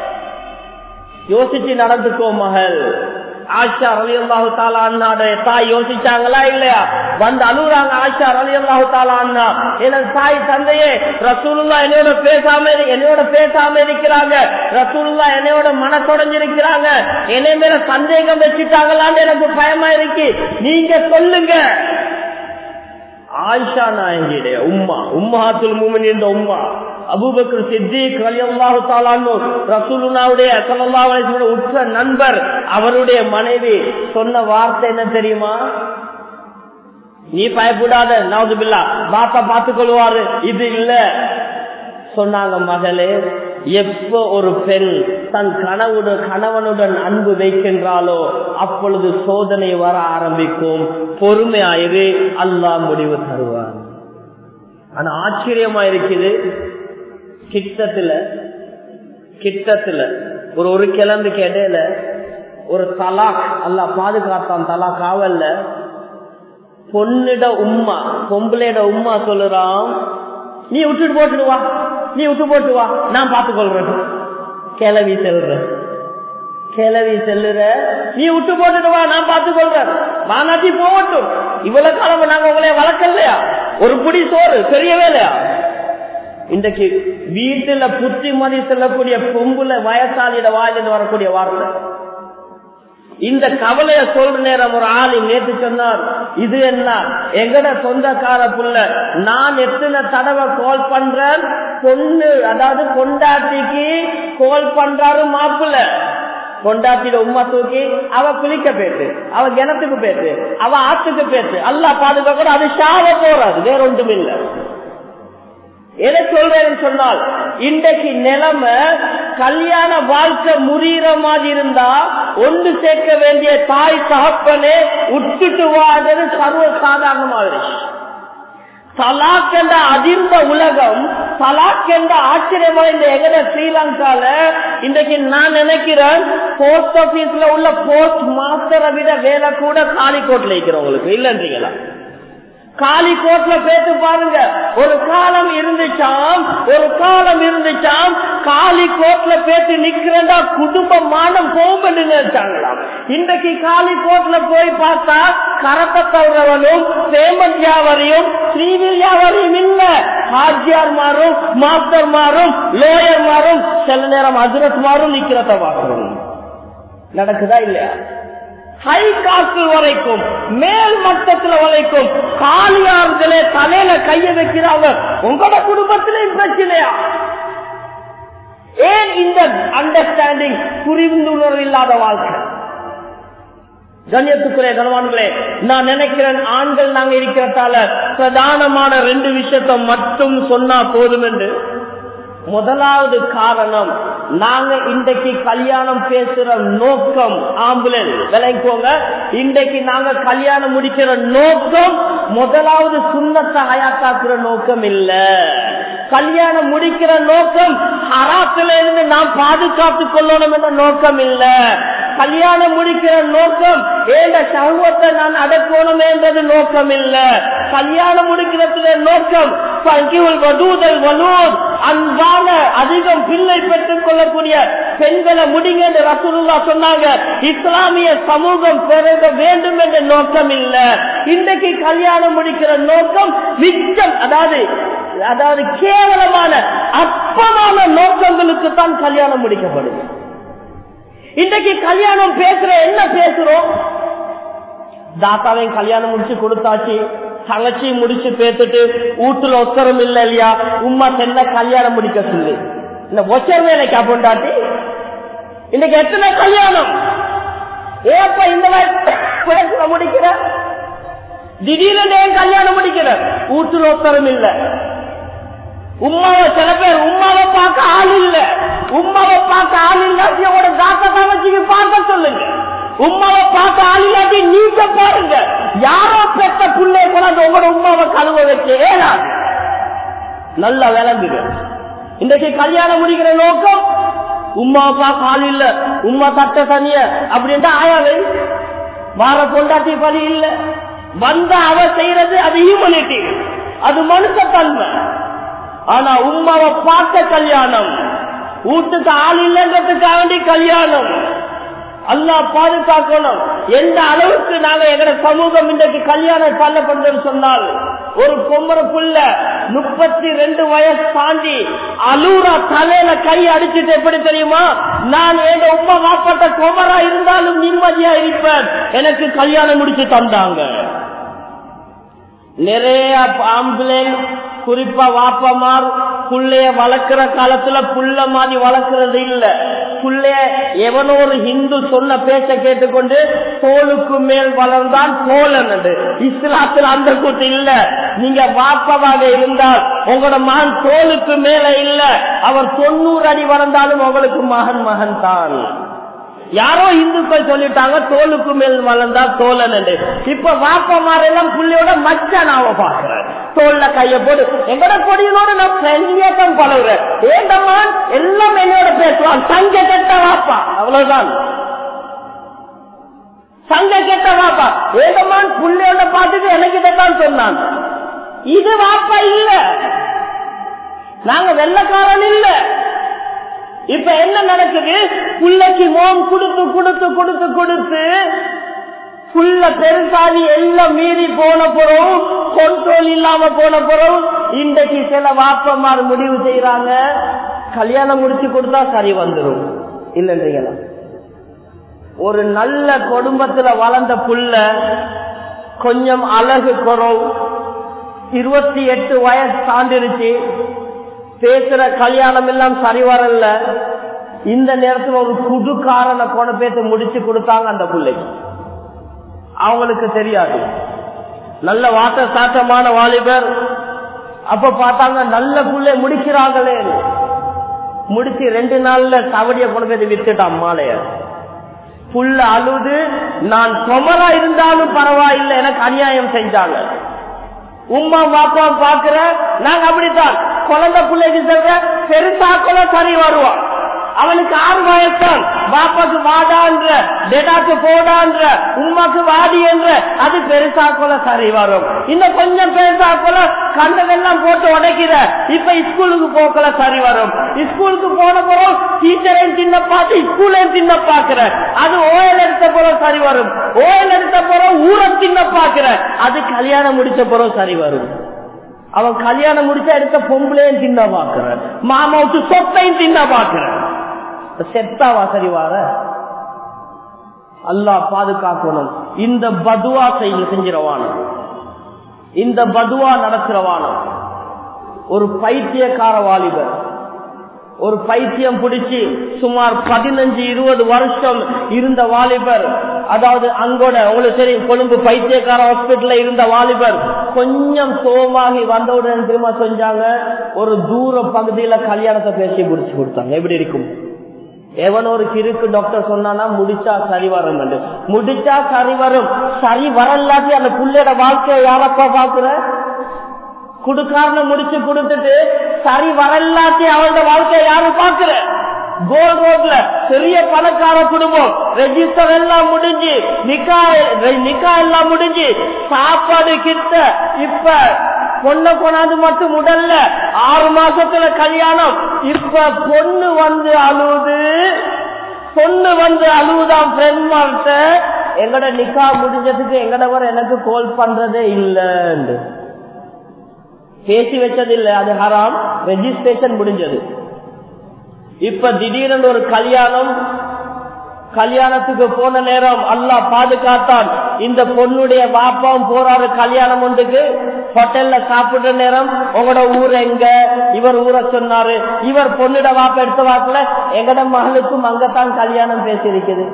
யோசிச்சு நடந்துக்கோ மகள் ஆஷா அலி அல்லாஹு தாலா அண்ணாடைய தாய் யோசிச்சாங்களா இல்லையா வந்து அழுகுறாங்க ஆஷா அலி அல்லாஹு தாலா அண்ணா எனது தாய் தந்தையே ரசூலுல்லா என்னோட பேசாம என்னோட பேசாம இருக்கிறாங்க ரசூலுல்லா என்னையோட மனத்தொடைஞ்சிருக்கிறாங்க என்னை மேல சந்தேகம் வச்சுட்டாங்களான்னு எனக்கு பயமா இருக்கு நீங்க சொல்லுங்க ஆயிஷா நாயகியுடைய உம்மா உம்மாத்துல் மூமின் உம்மா அபூபக்கர் சித்திக் ரலியல்லாஹு தஆலானு ரசூலுல்லாஹ்வுடைய ஸல்லல்லாஹு அலைஹி வஸல்லம் உற்ற நண்பர் அவருடைய மனைவி சொன்ன வார்த்தை என்ன தெரியுமா நீ பயப்படாத நவுதுபில்லா பாப்பா பார்த்துக் கொள்வாரு இது இல்ல சொன்னாங்க மகளே எப்ப ஒரு பெண் தன் கணவுடன் கணவனுடன் அன்பு வைக்கின்றாலோ அப்பொழுது சோதனை வர ஆரம்பிக்கும் பொறுமையாயிரு அல்லாஹ் முடிவு தருவான் ஆனா ஆச்சரியமா இருக்குது கிட்டத்துல கிட்டத்துல ஒரு ஒரு கிழமைக்கு இடையில ஒரு தலாக் அல்ல பாதுகாத்தான் தலா காவல்ல பொண்ணிட உம்மா பொம்பளையிட உம்மா சொல்லுறான் நீ விட்டுட்டு போட்டுட்டு வா நீ விட்டு போட்டு வா நான் பார்த்துக்கொள்றேன் கிளவி செல்ற கிளவி செல்லுற நீ விட்டு போட்டுட்டு வா நான் பார்த்துக்கொள்றேன் வானாட்டி போகட்டும் இவ்வளவு காலம் நாங்க உங்களை வளர்க்கலையா ஒரு புடி சோறு பெரிய வேலையா இன்றைக்கு வீட்டுல புத்திமதி செல்லக்கூடிய பொம்புல வயசாலியிட வாயிலிருந்து வரக்கூடிய வார்த்தை இந்த கவலைய சொல்ற நேரம் ஒரு ஆளு நேற்று சொன்னார் இது என்ன எங்கட சொந்தக்கார புள்ள நான் எத்தனை தடவை கால் பண்றேன் பொண்ணு அதாவது கொண்டாட்டிக்கு கால் பண்றாரு மாப்பிள்ள கொண்டாட்டிட உமா தூக்கி அவ குளிக்க போயிட்டு அவ கிணத்துக்கு போயிட்டு அவ ஆத்துக்கு போயிட்டு அல்லா பாதுகாக்க அது சாவ போறாது வேற ஒன்றும் இல்லை எதை சொல்றேன்னு சொன்னால் இன்றைக்கு நிலைமை கல்யாண வாழ்க்கை முறிகிற மாதிரி இருந்தா ஒன்று சேர்க்க வேண்டிய தாய் தகப்பனே உட்டுட்டு வாழ்றது சர்வ சாதாரணமாக தலாக் என்ற அதிர்ந்த உலகம் தலாக் என்ற ஆச்சரியமா இந்த எங்கட ஸ்ரீலங்கால இன்றைக்கு நான் நினைக்கிறேன் போஸ்ட் ஆபீஸ்ல உள்ள போஸ்ட் மாஸ்டரை விட வேலை கூட காலிக்கோட்ல இருக்கிறவங்களுக்கு இல்லைன்றீங்களா காலிக்கோட்ல பேத்து பாருங்க ஒரு காலம் இருந்துச்சாம் ஒரு காலம் இருந்துச்சாம் காலிக்கோட்ல பேத்து நிக்கிறதா குடும்ப மானம் போகும் நினைச்சாங்களாம் இன்றைக்கு காலிக்கோட்ல போய் பார்த்தா கரப்ப தவறவனும் பேமெண்ட் வியாபாரியும் ஸ்ரீவில் வியாபாரியும் இல்ல ஹாஜியார் மாறும் மாஸ்டர் மாறும் லோயர் மாறும் சில நேரம் அதிரத் மாறும் நிக்கிறத பார்க்கிறோம் நடக்குதா இல்லையா ஹை காசு வரைக்கும் மேல் மட்டத்தில் வரைக்கும் காலியார்களே தலையில கைய வைக்கிறாங்க உங்களோட குடும்பத்திலையும் பிரச்சனையா ஏன் இந்த அண்டர்ஸ்டாண்டிங் புரிந்துணர்வு இல்லாத வாழ்க்கை கண்ணியத்துக்குரிய கனவான்களே நான் நினைக்கிறேன் ஆண்கள் நாங்க இருக்கிறதால பிரதானமான ரெண்டு விஷயத்த மட்டும் சொன்னா போதும் என்று முதலாவது காரணம் நாங்க இன்றைக்கு கல்யாணம் பேசுற நோக்கம் ஆம்புலன்ஸ் விளைக்கோங்க இன்றைக்கு நாங்க கல்யாணம் முடிக்கிற நோக்கம் முதலாவது சுண்ணத்தை ஹயாத்தாக்குற நோக்கம் இல்ல கல்யாணம் முடிக்கிற நோக்கம் ஹராத்துல இருந்து நாம் பாதுகாத்துக் கொள்ளணும் என்ற நோக்கம் இல்ல கல்யாணம் முடிக்கிற நோக்கம் ஏந்த சமூகத்தை நான் அடக்கணும் என்றது நோக்கம் இல்ல கல்யாணம் முடிக்கிறதுல நோக்கம் வதூதல் வலூர் அன்பான அதிகம் பிள்ளை பெற்றுக் கொள்ளக்கூடிய பெண்களை முடிங்க என்று ரசூலுல்லா சொன்னாங்க இஸ்லாமிய சமூகம் பிறக வேண்டும் என்ற நோக்கம் இல்ல இன்றைக்கு கல்யாணம் முடிக்கிற நோக்கம் மிச்சம் அதாவது அதாவது கேவலமான அற்பமான நோக்கங்களுக்கு தான் கல்யாணம் முடிக்கப்படுது இன்றைக்கு கல்யாணம் பேசுற என்ன பேசுறோம் தாத்தாவையும் கல்யாணம் முடிச்சு கொடுத்தாச்சு தங்கச்சி முடிச்சு பேத்துட்டு வீட்டுல ஒத்தரம் இல்ல இல்லையா உமா சென்ன கல்யாணம் முடிக்க சொல்லி இந்த ஒச்சர் வேலைக்கு அப்பண்டாட்டி இன்னைக்கு எத்தனை கல்யாணம் ஏப்ப இந்த வயசுல முடிக்கிற திடீர்னு ஏன் கல்யாணம் முடிக்கிற வீட்டுல ஒத்தரம் இல்ல உமாவை சில பேர் உமாவை பார்க்க ஆள் இல்ல உமாவை பார்க்க ஆள் இல்லாட்டி உங்களோட தாத்தா தங்கச்சிக்கு பார்க்க சொல்லுங்க உமாவை பார்க்க ஆள் இல்லாட்டி நீங்க பாருங்க யாரோ பெற்ற பிள்ளை கொண்டாந்து உங்களோட உமாவை கழுவ வச்சு ஏழாது நல்லா விளங்குங்க இன்றைக்கு கல்யாணம் முடிக்கிற நோக்கம் உமா பார்க்க ஆள் இல்ல உமா தட்ட தனிய அப்படின்ட்டு ஆயாவை வார பொண்டாட்டி பலி இல்ல வந்த அவ செய்யறது அது ஹியூமனிட்டி அது மனுஷத்தன்மை ஆனா உமாவை பார்த்த கல்யாணம் வீட்டுக்கு ஆள் இல்லைன்றதுக்காக வேண்டி கல்யாணம் அல்லா பாதுகாக்கணும் எந்த அளவுக்கு நாங்க எங்க சமூகம் இன்றைக்கு கல்யாணம் தள்ளப்படுதுன்னு சொன்னால் ஒரு பொம்மர புள்ள முப்பத்தி ரெண்டு வயசு தாண்டி அலூரா தலையில கை அடிச்சுட்டு எப்படி தெரியுமா நான் எங்க உமா வாப்பட்ட குமரா இருந்தாலும் நிம்மதியா இருப்பேன் எனக்கு கல்யாணம் முடிச்சு தந்தாங்க நிறைய ஆம்புலன்ஸ் குறிப்பா வாப்பமார் புள்ளைய வளர்க்கிற காலத்துல புள்ள மாதிரி வளர்க்கறது இல்ல புள்ளைய எவனோ ஒரு ஹிந்து சொன்ன பேச்ச கேட்டுக்கொண்டு தோலுக்கு மேல் வளர்ந்தான் தோழன் இஸ்லாத்துல அந்த கூட்டு இல்ல நீங்க வாப்பவாக இருந்தால் உங்களோட மகன் தோலுக்கு மேல இல்ல அவர் தொண்ணூறு அடி வளர்ந்தாலும் உங்களுக்கு மகன் மகன் தான் யாரோ இந்துக்கள் சொல்லிட்டாங்க தோலுக்கு மேல் வளர்ந்தா தோழன் என்று இப்ப வாப்பமாரெல்லாம் புள்ளியோட மச்சானாவ பாக்குறேன் தோல்ல கைய போட்டு எங்கட கொடியினோட நான் ஃப்ரெண்ட்லியா தான் பழகுறேன் ஏண்டம்மா எல்லாம் என்னோட பேசுவான் சங்க கெட்ட வாப்பா அவ்வளவுதான் சங்க கெட்ட வாப்பா ஏண்டம்மான் புள்ளையோட பாட்டுக்கு எனக்கு இதைத்தான் சொன்னான் இது வாப்பா இல்ல நாங்க வெள்ளக்காரன் இல்ல இப்ப என்ன நடக்குது புள்ளைக்கு மோம் கொடுத்து கொடுத்து கொடுத்து கொடுத்து புள்ள பெருசாதி எல்லாம் மீறி போன பிறகு கண்ட்ரோல் இல்லாம போன பிறகு இன்றைக்கு சில வாப்பமார் முடிவு செய்யறாங்க கல்யாணம் முடிச்சு கொடுத்தா சரி வந்துடும் இல்லைன்றீங்களா ஒரு நல்ல குடும்பத்துல வளர்ந்த புள்ள கொஞ்சம் அழகு குறவு இருபத்தி எட்டு வயசு தாண்டிருச்சு பேசுற கல்யாணம் எல்லாம் சரி வரல இந்த நேரத்தில் ஒரு குடுக்காரனை கொண்டு பேத்து முடிச்சு கொடுத்தாங்க அந்த பிள்ளைக்கு அவங்களுக்கு தெரியாது நல்ல வாட்ட சாட்டமான வாலிபர் அப்ப பார்த்தாங்க நல்ல புள்ளை முடிக்கிறாங்களே முடிச்சு ரெண்டு நாள்ல கவடிய கொண்டு போய் வித்துட்டான் மாலைய புள்ள அழுது நான் சொமரா இருந்தாலும் பரவாயில்லை எனக்கு அநியாயம் செஞ்சாங்க உமா பாப்பா பாக்குற நாங்க அப்படித்தான் குழந்தை பிள்ளைக்கு சொல்ற பெருசாக்குள்ள சரி வருவான் அவனுக்கு ஆறு வயசுதான் பாப்பாக்கு வாடான்ற டெடாக்கு போடான்ற உமாக்கு வாடி என்ற அது பெருசாக்குள்ள சரி வரும் இன்னும் கொஞ்சம் பெருசாக்குள்ள கண்டதெல்லாம் போட்டு உடைக்கிற இப்ப ஸ்கூலுக்கு போக்கல சரி வரும் ஸ்கூலுக்கு போன பிறகு டீச்சரையும் சின்ன பார்த்து ஸ்கூலையும் சின்ன பாக்குற அது ஓயல் எடுத்த பிறகு சரி வரும் ஓயல் எடுத்த பிறகு ஊரை சின்ன பாக்குற அது கல்யாணம் முடிச்ச பிறகு சரி வரும் அவன் கல்யாணம் முடிச்ச எடுத்த பொம்பளையும் தின்ன பாக்குற மாமாவுக்கு சொத்தையும் தின்ன பாக்குற செத்தாவா சரி வார அல்லா பாதுகாக்கணும் இந்த பதுவா செய்ய செஞ்சிடவான இந்த பதுவா நடக்கிறவான ஒரு பைத்தியக்கார வாலிபர் ஒரு பைத்தியம் பிடிச்சி சுமார் பதினஞ்சு இருபது வருஷம் இருந்த வாலிபர் அதாவது அங்கோட உங்களுக்கு சரி கொழும்பு பைத்தியக்கார ஹாஸ்பிட்டல்ல இருந்த வாலிபர் கொஞ்சம் சோமாகி வந்தவுடன் திரும்ப செஞ்சாங்க ஒரு தூர பகுதியில கல்யாணத்தை பேசி முடிச்சு கொடுத்தாங்க எப்படி இருக்கும் எவன் ஒரு கிறுக்கு டாக்டர் சொன்னா முடிச்சா சரி வரும் முடிச்சா சரி வரும் சரி வரலாட்டி அந்த புள்ளையோட வாழ்க்கையை யாரப்பா பாக்குற குடுக்காரன முடிச்சு கொடுத்துட்டு சரி வரலாட்டி அவனோட வாழ்க்கையை யாரும் பாக்குற கோல் ரோட்ல பெரிய பணக்கார குடும்பம் ரெஜிஸ்டர் எல்லாம் முடிஞ்சு நிக்கா நிக்கா எல்லாம் முடிஞ்சு சாப்பாடு கிட்ட இப்ப பொண்ணை கொண்டாந்து மட்டும் உடல்ல ஆறு மாசத்துல கல்யாணம் இப்ப பொண்ணு வந்து அழுவுது பொண்ணு வந்து அழுவுதான் ஃப்ரெண்ட் மார்ட்ட எங்கட நிக்கா முடிஞ்சதுக்கு எங்கட வர எனக்கு கோல் பண்றதே இல்லைன்னு பேசி வச்சது இல்ல அது ஹராம் ரெஜிஸ்ட்ரேஷன் முடிஞ்சது இப்ப திடீரென்று ஒரு கல்யாணம் கல்யாணத்துக்கு போன நேரம் அல்லா பாதுகாத்தான் இந்த பொண்ணுடைய வாப்பாவும் போறாரு கல்யாணம் ஒன்றுக்கு ஹோட்டல்ல சாப்பிடுற நேரம் உங்களோட ஊர் எங்க இவர் ஊரை சொன்னாரு இவர் பொண்ணுட வாப்ப எடுத்த வாக்குல எங்கட மகளுக்கும் அங்கத்தான் கல்யாணம் பேசியிருக்குது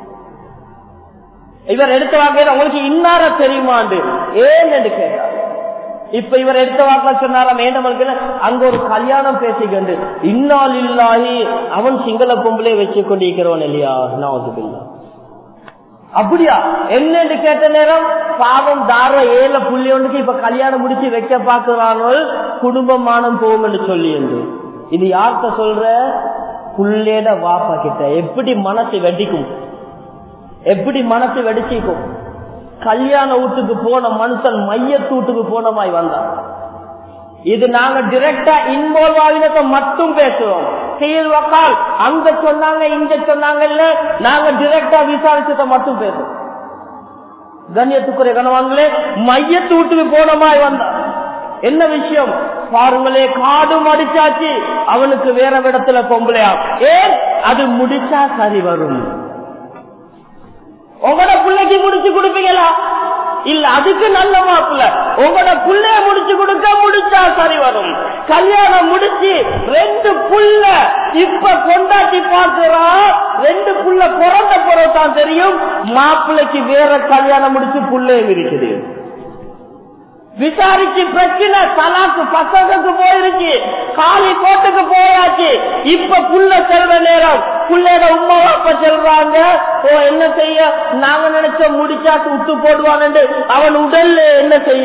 இவர் எடுத்த வாக்கு உங்களுக்கு இன்னார தெரியுமாண்டு ஏன் என்று கேட்டார் இப்ப இவர் எடுத்த வாக்கா சொன்னாராம் ஏண்டமலுக்கு அங்க ஒரு கல்யாணம் பேசிக்கொண்டு இன்னால் இல்லாஹி அவன் சிங்கள பொம்பளை வச்சு கொண்டிருக்கிறவன் இல்லையா நான் அப்படியா என்னன்னு கேட்ட நேரம் பாவம் தார ஏழ புள்ளி ஒன்றுக்கு இப்ப கல்யாணம் முடிச்சு வைக்க பாக்குறானோ குடும்பமானம் போகும் என்று சொல்லி என்று இது யார்கிட்ட சொல்ற புள்ளேட வாப்பா கிட்ட எப்படி மனசு வெடிக்கும் எப்படி மனசு வெடிச்சிக்கும் கல்யாண வீட்டுக்கு போன மனுஷன் மையத்து வீட்டுக்கு போன மாதிரி வந்தான் இது நாங்க டிரெக்டா இன்வால்வ் ஆகினத மட்டும் பேசுறோம் செயல் வக்கால் அங்க சொன்னாங்க இங்க சொன்னாங்க இல்ல நாங்க டிரெக்டா விசாரிச்சத மட்டும் பேசுறோம் கண்ணியத்துக்குரிய கணவான்களே மையத்து வீட்டுக்கு போன மாதிரி வந்தான் என்ன விஷயம் பாருங்களே காடு மடிச்சாச்சு அவனுக்கு வேற இடத்துல பொம்பளையா ஏன் அது முடிச்சா சரி வரும் உங்களோட பிள்ளைக்கு முடிச்சு கொடுப்பீங்களா இல்ல அதுக்கு நல்ல மாப்பிள்ள உங்களோட பிள்ளைய முடிச்சு கொடுக்க முடிச்சா சரி வரும் கல்யாணம் முடிச்சு ரெண்டு புள்ள இப்ப கொண்டாட்டி பார்க்கிறா ரெண்டு புள்ள பிறந்த பிறத்தான் தெரியும் மாப்பிள்ளைக்கு வேற கல்யாணம் முடிச்சு புள்ளையும் இருக்குது விசாரிச்சு பிரச்சனை தலாக்கு பசங்களுக்கு போயிருச்சு காலி கோட்டுக்கு போயாச்சு இப்ப புள்ள செல்ற நேரம் புள்ளையோட உமா அப்ப செல்றாங்க ஓ என்ன செய்ய நாங்க நினைச்ச முடிச்சாட்டு விட்டு போடுவான்னு அவன் உடல்ல என்ன செய்ய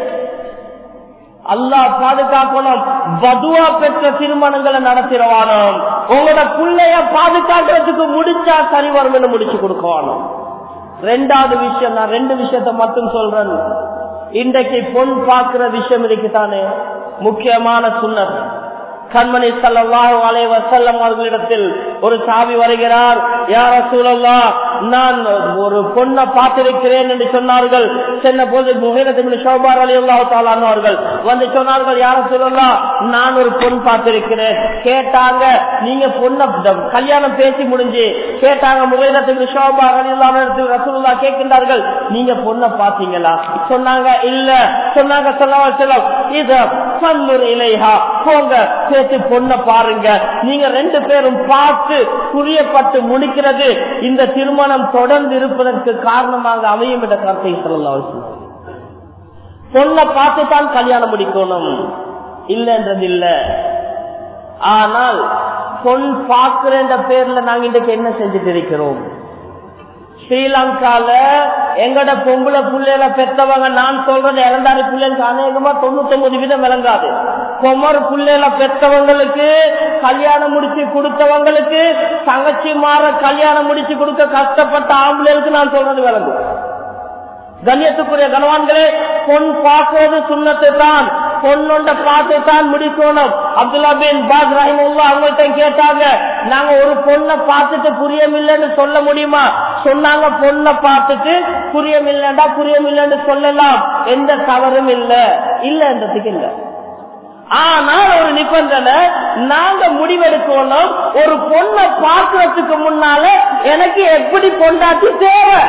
அல்லா பாதுகாக்கணும் பதுவா பெற்ற திருமணங்களை நடத்திடுவானோம் உங்களோட பிள்ளைய பாதுகாக்கிறதுக்கு முடிச்சா சரி வரும்னு முடிச்சு கொடுக்கவானோம் ரெண்டாவது விஷயம் நான் ரெண்டு விஷயத்த மட்டும் சொல்றேன் இன்றைக்கு பொன் பார்க்கிற விஷயம் இருக்குதானே முக்கியமான சுண்ணத் கண்மணி சல்லாஹு அலை வசல்லம் அவர்களிடத்தில் ஒரு சாவி வருகிறார் யார சூழல்லா நான் ஒரு பொண்ணை பார்த்திருக்கிறேன் என்று சொன்னார்கள் சென்ன போது முகேரத்தின் ஷோபார் அலி அல்லாஹு அவர்கள் வந்து சொன்னார்கள் யார சூழல்லா நான் ஒரு பொண் பார்த்திருக்கிறேன் கேட்டாங்க நீங்க பொண்ணை கல்யாணம் பேசி முடிஞ்சு கேட்டாங்க முகேரத்தின் ஷோபார் அலி அல்லாஹ் ரசூல்லா கேட்கின்றார்கள் நீங்க பொண்ணை பார்த்தீங்களா சொன்னாங்க இல்ல சொன்னாங்க சொல்லவா செல்லம் இத பல்லுர் இலைஹா போங்க சேர்த்து பொண்ணை பாருங்க நீங்க ரெண்டு பேரும் பார்த்து புரியப்பட்டு முடிக்கிறது இந்த திருமணம் தொடர்ந்து இருப்பதற்கு காரணமாக அமையும் என்ற கருத்தை சொல்லலாம் பொண்ணை பார்த்து தான் கல்யாணம் முடிக்கணும் இல்லைன்றது இல்ல ஆனால் பொன் பார்க்கிற பேர்ல நாங்க இன்றைக்கு என்ன செஞ்சுட்டு இருக்கிறோம் ஸ்ரீலங்கால எங்கட பொம்பளை புள்ளையில பெத்தவங்க நான் சொல்றது இறந்தாரி பிள்ளைங்க அநேகமா தொண்ணூத்தி ஒன்பது வீதம் விளங்காது கொமர் புள்ளையில பெத்தவங்களுக்கு கல்யாணம் முடிச்சு கொடுத்தவங்களுக்கு தங்கச்சி மாற கல்யாணம் முடிச்சு கொடுக்க கஷ்டப்பட்ட ஆம்பளைகளுக்கு நான் சொல்றது விளங்கும் கண்ணியத்துக்குரிய கனவான்களே பொன் பார்க்கிறது சுண்ணத்தை தான் பொண்ணொண்ட பார்த்து தான் முடிக்கணும் அப்துல்லா பின் பாத் ரஹிமுல்லா அவங்கள்ட்ட கேட்டாங்க நாங்க ஒரு பொண்ணை பார்த்துட்டு புரியமில்லைன்னு சொல்ல முடியுமா சொன்னாங்க பொண்ணை பார்த்துட்டு புரியமில்லைண்டா புரியமில்லைன்னு சொல்லலாம் எந்த தவறும் இல்ல இல்லன்றதுக்கு இல்ல ஆனால் ஒரு நிபந்தனை நாங்க முடிவெடுக்கணும் ஒரு பொண்ணை பார்க்கறதுக்கு முன்னால எனக்கு எப்படி பொண்டாட்டி தேவை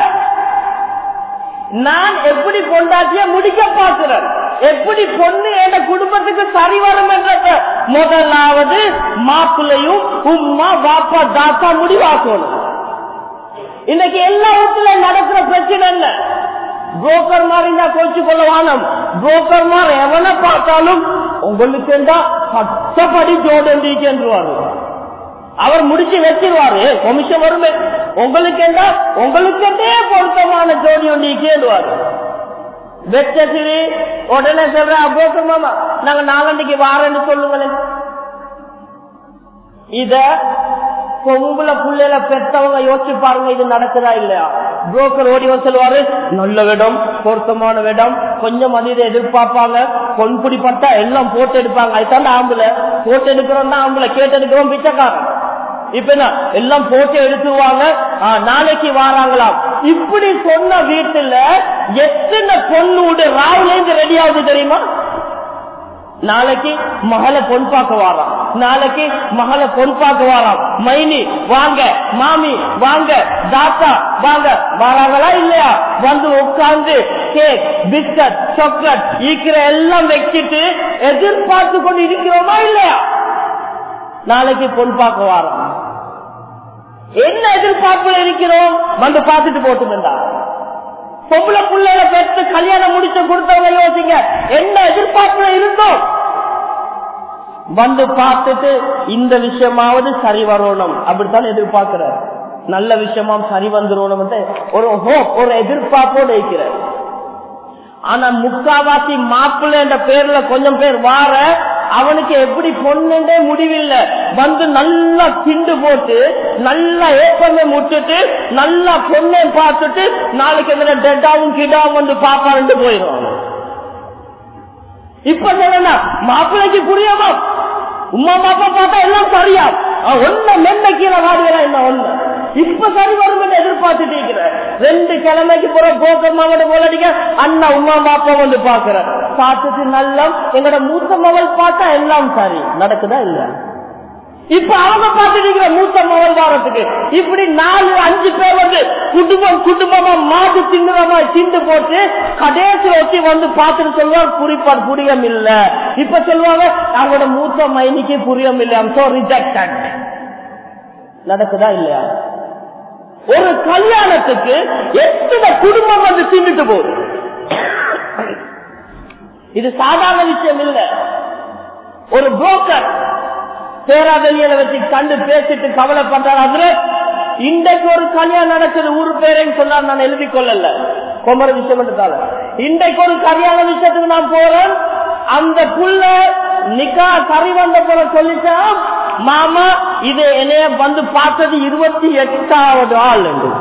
நான் எப்படி பொண்டாட்டிய முடிக்க பார்க்கிறேன் எப்படி பொண்ணு என் குடும்பத்துக்கு சரி வரும் என்ற முதலாவது மாப்பிள்ளையும் உம்மா பாப்பா தாத்தா முடிவாக்கணும் இன்னைக்கு எல்லா வீட்டுல நடக்கிற பிரச்சனை என்ன புரோக்கர் மாதிரி தான் கோச்சு கொள்ள வானம் புரோக்கர் மாதிரி எவனை பார்த்தாலும் உங்களுக்கு கஷ்டப்படி ஜோடண்டிருவாரு அவர் முடிச்சு வச்சிருவாரு கொமிஷன் வருமே உங்களுக்கு என்ன உங்களுக்கு பொருத்தமான ஜோடி ஒன்று கேடுவாரு வெச்சசிரி உடனே சொல்ற அபோக்க மாமா நாங்க நாலண்டைக்கு வாரன்னு சொல்லுங்களேன் இத பொம்பளை புள்ளையில பெற்றவங்க யோசிச்சு பாருங்க இது நடக்குதா இல்லையா புரோக்கர் ஓடி வந்து சொல்லுவாரு நல்ல விடம் பொருத்தமான விடம் கொஞ்சம் அதிக எதிர்பார்ப்பாங்க பொன் பிடிப்பட்டா எல்லாம் போட்டு எடுப்பாங்க அதுதான் ஆம்புல போட்டு எடுக்கிறோம் தான் ஆம்புல கேட்டு எடுக்கிறோம் பிச்சைக்காரன் இப்ப என்ன எல்லாம் போட்டு எடுத்துவாங்க நாளைக்கு வாராங்களாம் இப்படி சொன்ன வீட்டுல எத்தனை பொண்ணு ராவுல இருந்து ரெடி ஆகுது தெரியுமா நாளைக்கு மகளை பொன் பார்க்க வாராம் நாளைக்கு மகளை பொன் பார்க்க வாராம் மைனி வாங்க மாமி வாங்க தாத்தா வாங்க வராங்களா இல்லையா வந்து உட்கார்ந்து கேக் பிஸ்கட் சாக்லேட் இருக்கிற எல்லாம் வச்சுட்டு எதிர்பார்த்து கொண்டு இருக்கிறோமா இல்லையா நாளைக்கு பொன் பார்க்க வாரம் என்ன எதிர்பார்ப்புல இருக்கிறோம் வந்து பார்த்துட்டு போட்டு பொம்பளை பிள்ளைகளை பெற்று கல்யாணம் முடிச்சு கொடுத்தவங்க யோசிங்க என்ன எதிர்பார்ப்புல இருந்தோம் வந்து பார்த்துட்டு இந்த விஷயமாவது சரி வரணும் அப்படித்தான் எதிர்பார்க்கிற நல்ல விஷயமாம் சரி வந்துடும் ஒரு ஹோப் ஒரு எதிர்பார்ப்போடு இருக்கிற ஆனா முக்காவாசி மாப்பிள்ளை என்ற பேர்ல கொஞ்சம் பேர் வார அவனுக்கு எப்படி பொண்ணுண்டே முடிவில்லை வந்து நல்லா திண்டு போட்டு நல்லா ஏப்பமே முட்டுட்டு நல்லா பொண்ணை பார்த்துட்டு நாளைக்கு எதிர டெட்டாவும் கிடாவும் வந்து பாப்பாண்டு போயிடும் இப்ப என்னன்னா மாப்பிள்ளைக்கு புரியாமா உமா பாப்பா பார்த்தா எல்லாம் சரியா ஒன்ன மென்ன கீழே வாடுகிறா என்ன ஒண்ணு இப்ப சரி வரும் எதிர்பார்த்துட்டு இருக்கிற ரெண்டு கிழமைக்கு போற போக்கர் மாவட்ட போல அடிக்க அண்ணா உமா பாப்பா வந்து பாக்குற பார்த்துட்டு நல்லா எங்கட மூத்த மகள் பார்த்தா எல்லாம் சரி நடக்குதா இல்ல இப்ப அவங்க பார்த்துட்டு மூத்த மகள் வாரத்துக்கு இப்படி நாலு அஞ்சு பேர் வந்து குடும்பம் குடும்பமா மாட்டு தின்னுறமா திண்டு போட்டு கடைசி ஒட்டி வந்து பார்த்துட்டு சொல்லுவாங்க புரிப்பார் புரியம் இல்ல இப்ப சொல்லுவாங்க அவங்களோட மூத்த மைனிக்கு புரியம் இல்ல சோ ரிஜெக்டட் நடக்குதா இல்லையா ஒரு கல்யாணத்துக்கு எத்தனை குடும்பம் வந்து தின்னுட்டு போகுது இது சாதாரண விஷயம் இல்ல ஒரு புரோக்கர் பேராதலியில வச்சு கண்டு பேசிட்டு கவலைப்பட்டார் அதுல இன்றைக்கு ஒரு கல்யாணம் நடக்குது ஊர் பேரேன்னு சொன்னார் நான் எழுதி கொள்ளல குமர விஷயம் இன்றைக்கு ஒரு கல்யாண விஷயத்துக்கு நான் போறேன் அந்த புள்ள நிக்கா சரி வந்த போல சொல்லிட்டான் மாமா இது என்னைய வந்து பார்த்தது இருபத்தி எட்டாவது ஆள் என்று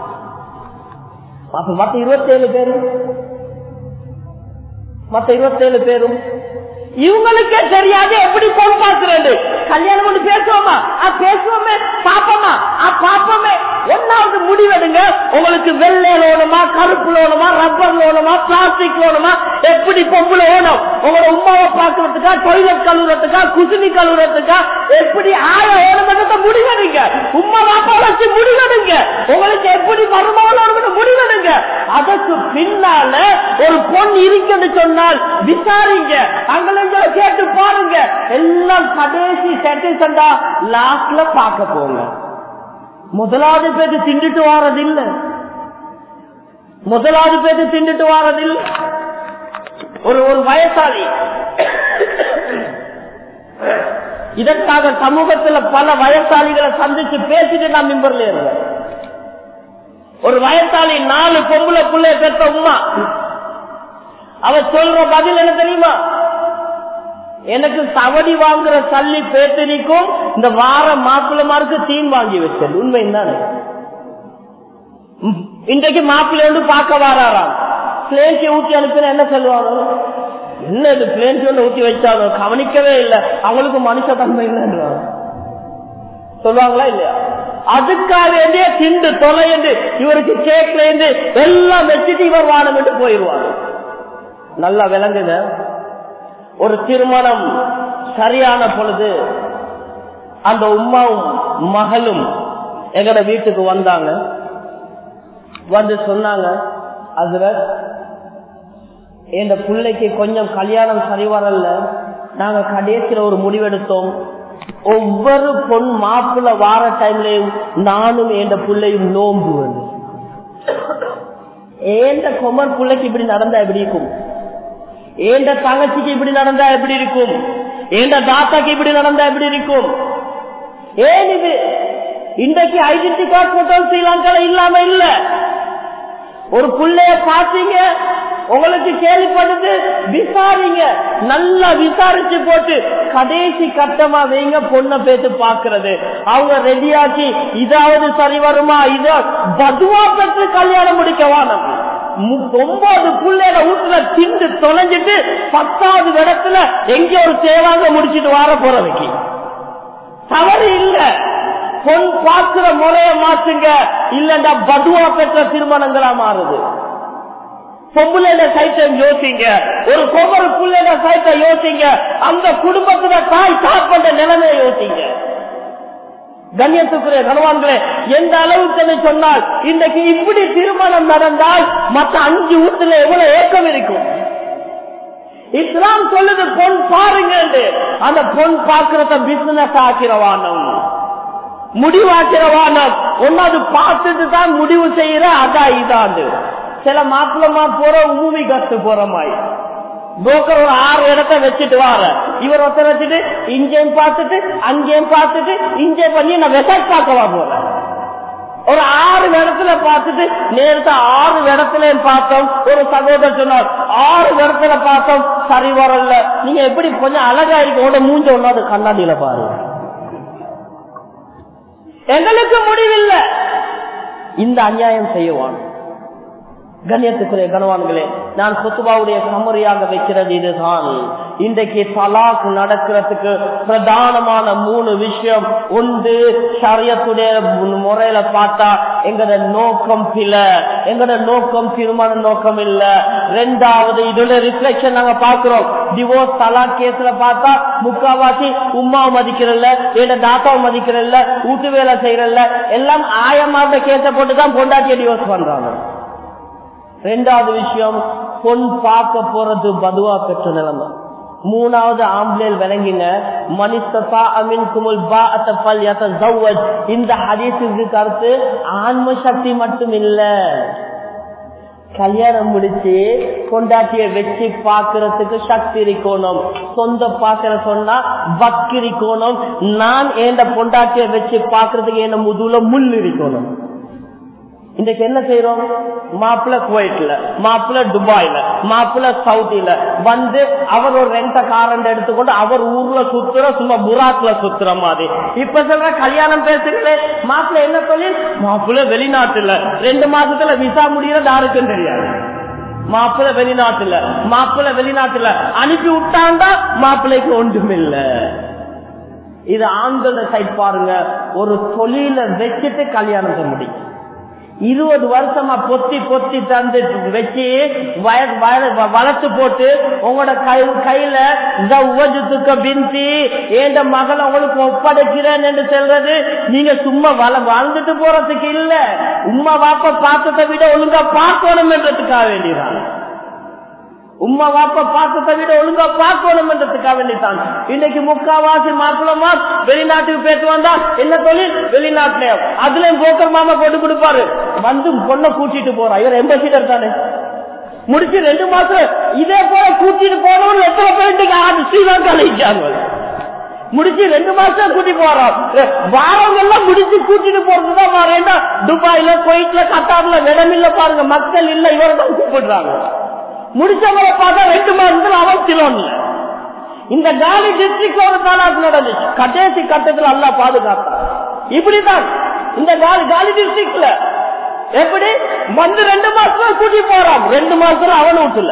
அப்ப மத்த இருபத்தி ஏழு பேரும் மத்த இருபத்தி ஏழு பேரும் இவங்களுக்கே தெரியாது எப்படி பொன் பார்க்கிறது கல்யாணம் பண்ணி பேசுவோமா ஆ, பேசுவோமே பாப்போமா ஆ, பாப்போமே ஒன்னாவது முடிவெடுங்க உங்களுக்கு வெள்ளை லோனுமா கருப்பு லோனுமா ரப்பர் லோனுமா பிளாஸ்டிக் லோனுமா எப்படி பொம்புல ஓணும் உங்களோட உமாவை பார்க்கறதுக்கா டொய்லெட் கழுவுறதுக்கா குசினி கழுவுறதுக்கா எப்படி ஆய ஓணுமன்றத முடிவெடுங்க உமா பாப்பா வச்சு முடிவெடுங்க உங்களுக்கு எப்படி மருமகளோட முடிவெடுங்க அதற்கு பின்னால ஒரு பொன் இருக்குன்னு சொன்னால் விசாரிங்க அங்கே கேட்டு பாருங்க எல்லாம் கடைசி செட்டில்சண்டா லாஸ்ட்ல பார்க்க போங்க முதலாவது பேருக்கு திண்டுட்டு வாரதில்லை முதலாவது பேருக்கு திண்டுட்டு வாரதில்லை ஒரு ஒரு வயசாளி இதற்காக சமூகத்துல பல வயசாளிகளை சந்திச்சு பேசிட்டு நான் மிம்பர்ல இருந்தேன் ஒரு வயசாளி நாலு பொம்பளை பிள்ளை பெற்ற உமா அவ சொல்ற பதில் என்ன தெரியுமா எனக்கு சவடி வாங்குற சல்லி பேத்தனிக்கும் இந்த வார மாப்பிள்ளமாருக்கு தீன் வாங்கி வச்சது உண்மை தானே ம், இன்றைக்கு மாப்பிள்ளை வந்து பார்க்க வராராம் பிளேன்சி ஊத்தி அனுப்பினா என்ன சொல்லுவாங்க என்ன இது பிளேன்சி ஒன்று ஊத்தி வச்சாலும் கவனிக்கவே இல்லை அவங்களுக்கு மனுஷ தன்மை இல்லைன்றாங்க சொல்லுவாங்களா இல்லையா அதுக்காக வேண்டிய திண்டு தொலை என்று இவருக்கு கேக்ல இருந்து எல்லாம் வச்சுட்டு இவர் வானம் என்று போயிடுவாங்க நல்லா விளங்குங்க ஒரு திருமணம் சரியான பொழுது அந்த உமாவும் மகளும் எங்கட வீட்டுக்கு வந்தாங்க வந்து சொன்னாங்க அதுல என் பிள்ளைக்கு கொஞ்சம் கல்யாணம் சரி வரல நாங்க கடைசியில ஒரு முடிவெடுத்தோம் ஒவ்வொரு பொன் மாப்பிள்ள வார டைம்லயும் நானும் என் பிள்ளையும் நோம்பு வந்து ஏண்ட கொமர் பிள்ளைக்கு இப்படி நடந்தா எப்படி இருக்கும் ஏண்ட தங்கச்சிக்கு இப்படி நடந்தா எப்படி இருக்கும் ஏண்ட தாத்தாக்கு இப்படி நடந்தா எப்படி இருக்கும் ஏன் இது இன்றைக்கு ஐடென்டி கார்டு போட்டோ ஸ்ரீலங்கால இல்லாம இல்ல ஒரு புள்ளைய பாத்தீங்க உங்களுக்கு கேள்விப்படுது விசாரிங்க நல்லா விசாரிச்சு போட்டு கடைசி கட்டமா வைங்க பொண்ணை பேத்து பாக்குறது அவங்க ரெடியாக்கி இதாவது சரி வருமா இத பதுவா பெற்று கல்யாணம் முடிக்க வானம் ஒன்பது புள்ளையில வீட்டுல திண்டு தொலைஞ்சிட்டு பத்தாவது இடத்துல எங்க ஒரு தேவாங்க முடிச்சிட்டு வார போறதுக்கு தவறு இல்ல பொன் பார்க்கிற முறைய மாற்றுங்க இல்லண்டா பதுவா பெற்ற திருமணங்களா மாறுது பொம்புல சைட்டம் யோசிங்க ஒரு கொமரு புள்ளைட சைட்ட யோசிங்க அந்த குடும்பத்துல தாய் சாப்பிட்ட நிலைமையை யோசிங்க கண்ணியத்துக்குரிய கனவான்களே எந்த அளவுக்கு சொன்னால் இன்றைக்கு இப்படி திருமணம் நடந்தால் மற்ற அஞ்சு வீட்டுல எவ்வளவு ஏக்கம் இருக்கும் இஸ்லாம் சொல்லுது பொன் பாருங்க அந்த பொன் பாக்குறத பிசினஸ் ஆக்கிறவானம் முடிவாக்கிறவானம் ஒன்னாவது பார்த்துட்டு தான் முடிவு செய்யற அதான் இதாண்டு சில மாப்பிளமா போற உமி கத்து போற மாதிரி புரோக்கர் ஒரு ஆறு இடத்த வச்சுட்டு வார இவர் ஒருத்தர் வச்சுட்டு இங்கேயும் பார்த்துட்டு அங்கேயும் பார்த்துட்டு இங்கே பண்ணி நான் வெசாட் பார்க்கவா போறேன் ஒரு ஆறு இடத்துல பார்த்துட்டு நேரத்தை ஆறு இடத்துல பார்த்தோம் ஒரு சகோதரர் சொன்னார் ஆறு இடத்துல பார்த்தோம் சரி வரல நீங்க எப்படி கொஞ்சம் அழகா இருக்கு மூஞ்ச ஒண்ணாது கண்ணாடியில பாருங்க எங்களுக்கு முடிவில்லை இந்த அநியாயம் செய்வான் கண்ணியத்துக்குரிய கனவான்களே நான் சொத்துபாவுடைய சமரியாக வைக்கிறது இதுதான் இன்றைக்கு தலாக் நடக்கிறதுக்கு பிரதானமான மூணு விஷயம் ஒன்று சரியத்துடைய முறையில பார்த்தா எங்கட நோக்கம் பில எங்கட நோக்கம் திருமண நோக்கம் இல்ல ரெண்டாவது இதோட ரிஃப்ளெக்ஷன் நாங்க பாக்குறோம் டிவோர்ஸ் தலாக் கேஸ்ல பார்த்தா முக்காவாசி உமாவை மதிக்கிறல்ல ஏட தாத்தாவை மதிக்கிறல்ல வீட்டு வேலை செய்யறல்ல எல்லாம் ஆயமாட்ட கேஸ போட்டுதான் பொண்டாட்டிய டிவோர்ஸ் பண்றாங்க ரெண்டாவது விஷயம் பொன் பார்க்க போறது பதுவா பெற்ற நிலைமை மூணாவது ஆம்பளேல் விளங்கின மனிதா அமின் குமுல் பா அத்தல் இந்த ஹதீசுக்கு கருத்து ஆன்ம சக்தி மட்டும் இல்ல கல்யாணம் முடிச்சு கொண்டாட்டிய வச்சு பாக்குறதுக்கு சக்தி இருக்கணும் சொந்த பாக்குற சொன்னா பக்தி இருக்கணும் நான் ஏண்ட பொண்டாட்டிய வச்சு பாக்குறதுக்கு என்ன முதுல முள் இருக்கணும் இன்றைக்கு என்ன செய்யறோம் மாப்பிள்ள குவைட்ல மாப்பிள்ள துபாயில மாப்பிள்ள சவுதியில வந்து அவர் ஒரு ரெண்ட காரண்ட் எடுத்துக்கொண்டு அவர் ஊர்ல சுத்துற சும்மா புராக்ல சுத்துற மாதிரி இப்ப சொல்ற கல்யாணம் பேசுகிறேன் மாப்பிள்ள என்ன தொழில் மாப்பிள்ள வெளிநாட்டுல ரெண்டு மாசத்துல விசா முடியறது யாருக்கும் தெரியாது மாப்பிள்ளை வெளிநாட்டுல மாப்பிள்ளை வெளிநாட்டுல அனுப்பி விட்டாண்டா மாப்பிள்ளைக்கு ஒன்றுமில்ல இது ஆண்கள சைட் பாருங்க ஒரு தொழில வச்சுட்டு கல்யாணம் செய்ய முடியும் இருபது வருஷமா பொத்தி பொத்தி தந்து வச்சு வய- வய- வளர்த்து போட்டு உங்களோட கை கையில உவஜத்துக்க பிந்தி ஏண்ட மகள் உங்களுக்கு ஒப்படைக்கிறேன் என்று சொல்றது நீங்க சும்மா வள வாழ்ந்துட்டு போறதுக்கு இல்ல உம்மா வாப்ப பார்த்ததை விட ஒழுங்கா பார்க்கணும் என்றதுக்காக வேண்டியதான் உம்மா வாப்ப பார்த்ததை விட ஒழுங்கா பார்க்கணும் என்றதுக்காக வேண்டித்தான் இன்னைக்கு முக்காவாசி மாப்பிளமா வெளிநாட்டுக்கு பேச வந்தா என்ன தொழில் வெளிநாட்டுல அதுலயும் போக்கர் மாமா போட்டு கொடுப்பாரு வந்து பொண்ணை கூட்டிட்டு போறான் இவர் எம்பசிடர் தானே முடிச்சு ரெண்டு மாசம் இதே போல கூட்டிட்டு போனவங்க எத்தனை பேர் இன்னைக்கு ஆறு ஸ்ரீலங்கா நிற்காங்க முடிச்சு ரெண்டு மாசம் கூட்டி போறோம் வாரவங்க எல்லாம் முடிச்சு கூட்டிட்டு போறதுதான் வரேன்டா துபாயில குவைட்ல கத்தார்ல இடமில்ல பாருங்க மக்கள் இல்ல இவரை தான் கூப்பிடுறாங்க முடிச்சவங்களை பார்த்தா ரெண்டு மாசத்துல அவன் கிலோன்ல இந்த காலி டிஸ்ட்ரிக்ட் ஒரு தாலாக்கு நடந்துச்சு கடைசி கட்டத்துல அல்லா பாதுகாத்தான் இப்படிதான் இந்த காலி காலி டிஸ்ட்ரிக்ட்ல எப்படி வந்து ரெண்டு மாசத்துல கூட்டி போறான் ரெண்டு மாசத்துல அவன் விட்டுல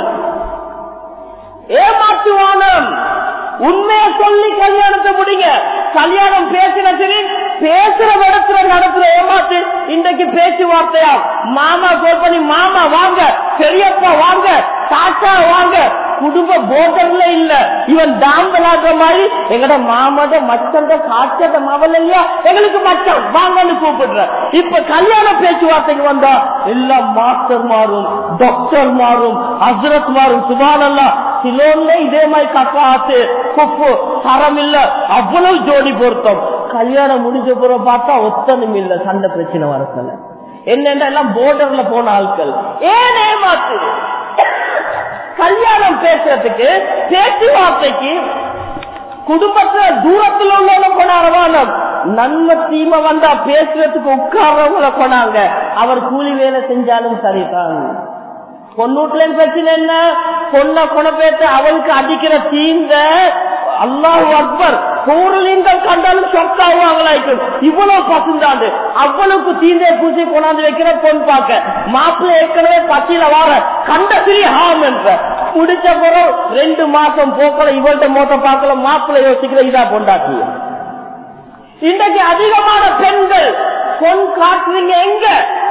ஏமாற்றுவானம் உண்மையை சொல்லி கல்யாணத்தை முடிங்க கல்யாணம் பேசின சரி பேசுற இடத்துல நடத்துற ஏமாத்து இன்றைக்கு பேச்சுவார்த்தையா மாமா கோல் பண்ணி மாமா வாங்க பெரியப்பா வாங்க தாத்தா வாங்க குடும்ப போர்டர்ல இல்ல இவன் டாம்பலாடுற மாதிரி எங்கட மாமத மச்சந்த காய்ச்சத மவல் இல்லையா எங்களுக்கு மச்சம் வாங்கன்னு கூப்பிடுற இப்ப கல்யாண பேச்சுவார்த்தைக்கு வந்தா எல்லாம் மாஸ்டர் மாறும் டாக்டர் மாறும் ஹசரத் மாறும் சுபானல்லா சிலோன்ல இதே மாதிரி கக்காத்து குப்பு தரம் இல்ல அவ்வளவு ஜோடி பொருத்தம் கல்யாணம் முடிஞ்ச பிறகு பார்த்தா ஒத்தனும் இல்ல சண்டை பிரச்சனை வரக்கல என்னென்ன எல்லாம் போர்டர்ல போன ஆட்கள் ஏன் ஏமாத்து கல்யாணம் பேசுறதுக்கு பேச்சுவார்த்தைக்கு குடும்பத்துல தூரத்துல உள்ளவங்க கொண்டாடுவாங்க நன்மை தீமை வந்தா பேசுறதுக்கு உட்கார்றவங்கள கொண்டாங்க அவர் கூலி வேலை செஞ்சாலும் சரிதான் பொண்ணூட்டுல பிரச்சனை என்ன பொண்ண குணப்பேற்று அவளுக்கு அடிக்கிற தீந்த அல்லாஹ் அக்பர் பொருளிங்கள் கண்டாலும் ஷொக் ஆகுவாங்களாய்க்கும் இவ்வளவு பசுந்தாண்டு அவ்வளவுக்கு தீந்தை பூசி கொண்டாந்து வைக்கிற பொன் பார்க்க மாப்பிள்ளை ஏற்கனவே பச்சியில வார கண்ட சிறி ஹாம் என்ற முடிச்ச பிறகு ரெண்டு மாசம் போக்கல இவள்கிட்ட மோத்த பார்க்கல மாப்பிள்ளை யோசிக்கிற இதா பொண்டாட்டி இன்றைக்கு அதிகமான பெண்கள் பொன் காட்டுறீங்க எங்க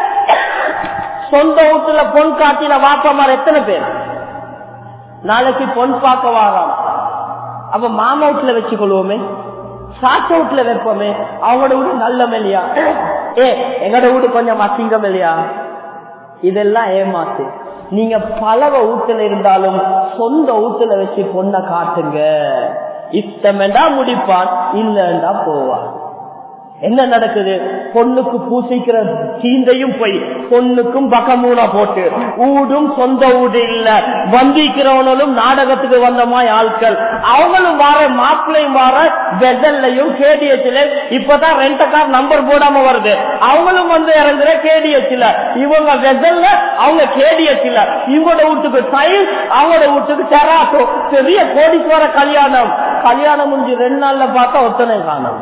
சொந்த வீட்டுல பொன் காட்டின வாப்பமார் எத்தனை பேர் நாளைக்கு பொன் பார்க்க வாராம் அப்ப மாமா வீட்டுல வச்சு கொள்வோமே சாச்ச வீட்டுல வைப்போமே அவங்களோட வீடு நல்ல இல்லையா ஏ எங்களோட வீடு கொஞ்சம் அசிங்கம் இல்லையா இதெல்லாம் ஏமாத்து நீங்க பலவ வீட்டுல இருந்தாலும் சொந்த வீட்டுல வச்சு பொண்ணை காட்டுங்க இஷ்டமெண்டா முடிப்பான் இல்லண்டா போவான் என்ன நடக்குது பொண்ணுக்கு பூசிக்கிற சீந்தையும் போய் பொண்ணுக்கும் பக்கமூனா போட்டு ஊடும் சொந்த ஊடு இல்ல வந்திக்கிறவனும் நாடகத்துக்கு வந்தமாய் ஆட்கள் அவங்களும் வார மாப்பிள்ளையும் வார வெதல்லையும் கேடிஎச்ல இப்பதான் ரெண்ட கார் நம்பர் போடாம வருது அவங்களும் வந்து இறங்குற கேடிஎச்ல இவங்க வெதல்ல அவங்க கேடிஎச்ல இவங்களோட வீட்டுக்கு சைல் அவங்களோட வீட்டுக்கு செராட்டோ பெரிய கோடீஸ்வர கல்யாணம் கல்யாணம் முடிஞ்சு ரெண்டு நாள்ல பார்த்தா ஒத்தனை காணும்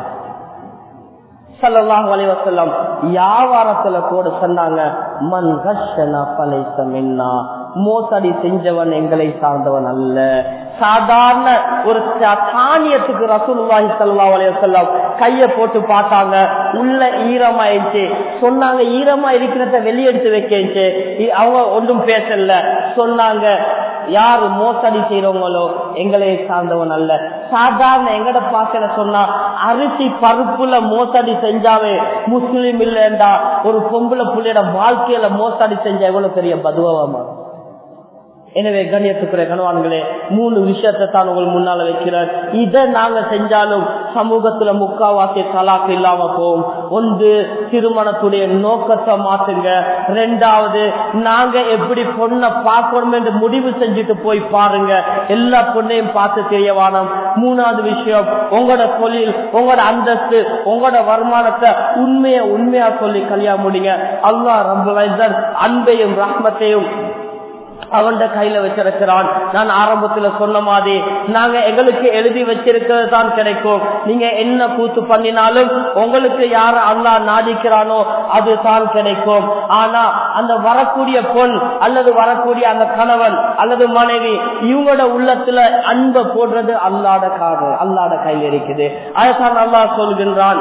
சல்லாஹ் அலைவசல்லம் வியாபாரத்துல கூட சொன்னாங்க மண் கஷனா பலைச மின்னா மோசடி செஞ்சவன் எங்களை சார்ந்தவன் அல்ல சாதாரண ஒரு தானியத்துக்கு ரசூலுல்லாஹி ஸல்லல்லாஹு அலைஹி வஸல்லம் கைய போட்டு பார்த்தாங்க உள்ள ஈரமாயிடுச்சு சொன்னாங்க ஈரமா இருக்கிறத வெளியெடுத்து வைக்கச்சு அவங்க ஒன்றும் பேசல சொன்னாங்க யாரு மோசடி செய்யறவங்களோ எங்களை சார்ந்தவன் அல்ல சாதாரண எங்கட பாக்கல சொன்னா அரிசி பருப்புல மோசடி செஞ்சாவே முஸ்லீம் இல்லைண்டா ஒரு பொம்பளை புள்ளையோட வாழ்க்கையில மோசடி செஞ்சா எவ்வளவு பெரிய பதுவமா எனவே கண்ணியத்துக்குரிய கணவான்களே மூணு விஷயத்தை தான் உங்கள் முன்னால வைக்கிறார் இதை நாங்க செஞ்சாலும் சமூகத்துல முக்காவாசி தலாக்கு இல்லாம போகும் ஒன்று திருமணத்துடைய நோக்கத்தை மாத்துங்க ரெண்டாவது நாங்க எப்படி பொண்ணை பார்க்கணும் என்று முடிவு செஞ்சுட்டு போய் பாருங்க எல்லா பொண்ணையும் பார்த்து தெரியவானம் மூணாவது விஷயம் உங்களோட தொழில் உங்களோட அந்தஸ்து உங்களோட வருமானத்தை உண்மையை உண்மையா சொல்லி கல்யாணம் முடிங்க அல்லா ரொம்ப அன்பையும் ரஹ்மத்தையும் அவன் கையில வச்சிருக்கிறான் நான் ஆரம்பத்துல சொன்ன மாதிரி நாங்க எங்களுக்கு எழுதி வச்சிருக்கிறது தான் கிடைக்கும் நீங்க என்ன கூத்து பண்ணினாலும் உங்களுக்கு யார் அல்லா நாடிக்கிறானோ அது தான் கிடைக்கும் ஆனா அந்த வரக்கூடிய பொன் அல்லது வரக்கூடிய அந்த கணவன் அல்லது மனைவி இவங்களோட உள்ளத்துல அன்பை போடுறது அல்லாட காது அல்லாட கையில் இருக்குது அதைத்தான் அல்லாஹ் சொல்கின்றான்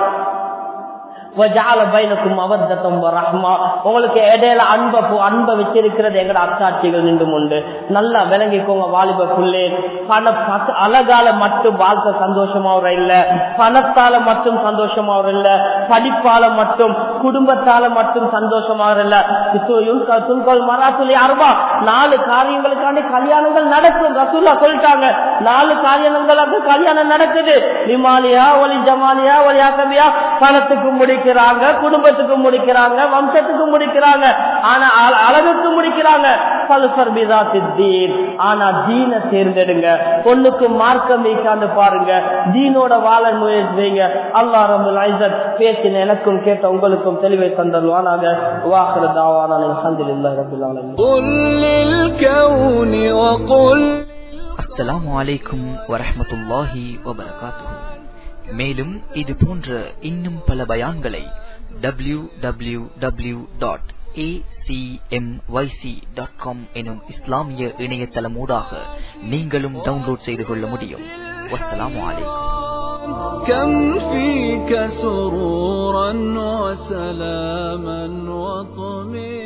உங்களுக்கு இடையில அன்ப அன்பை வச்சிருக்கிறது எங்கட அத்தாட்சிகள் நின்று உண்டு நல்லா விளங்கிக்கோங்க வாலிப புள்ளே பண அழகால மட்டும் வாழ்க்கை சந்தோஷமா வர இல்ல பணத்தால மட்டும் சந்தோஷமா வர இல்ல படிப்பால மட்டும் குடும்பத்தால மட்டும் சந்தோஷமா வர இல்ல துல்கல் மராத்துலி அருபா நாலு காரியங்களுக்காண்டி கல்யாணங்கள் நடக்கும் ரசூல்லா சொல்லிட்டாங்க நாலு காரியங்களுக்கு கல்யாணம் நடக்குது லிமாலியா ஒலி ஜமாலியா ஒலி ஆசமியா பணத்துக்கு முடிக்க முடிக்கிறாங்க குடும்பத்துக்கு முடிக்கிறாங்க வம்சத்துக்கு முடிக்கிறாங்க ஆனா அழகுக்கு முடிக்கிறாங்க ஆனா தீன தேர்ந்தெடுங்க பொண்ணுக்கு மார்க்கம் வைக்காந்து பாருங்க தீனோட வாழ முயற்சிங்க அல்லா ரபுல் ஐசத் பேசின எனக்கும் கேட்ட உங்களுக்கும் தெளிவை தந்தல்வானாக வாக்குற தாவான அலமதுல்லாஹி ரபில் அஸ்ஸலாமு அலைக்கும் வரஹ்மத்துல்லாஹி வபரகாத்துஹு மேலும் இது போன்ற இன்னும் பல பயான்களை W W W dot acmyc.com எனும் இஸ்லாமிய இணையதளமூடாக நீங்களும் டவுன்லோட் செய்து கொள்ள முடியும் வஸ்ஸலாமு அலைக்கும் كم فيك سرورا وسلاما وطمئنا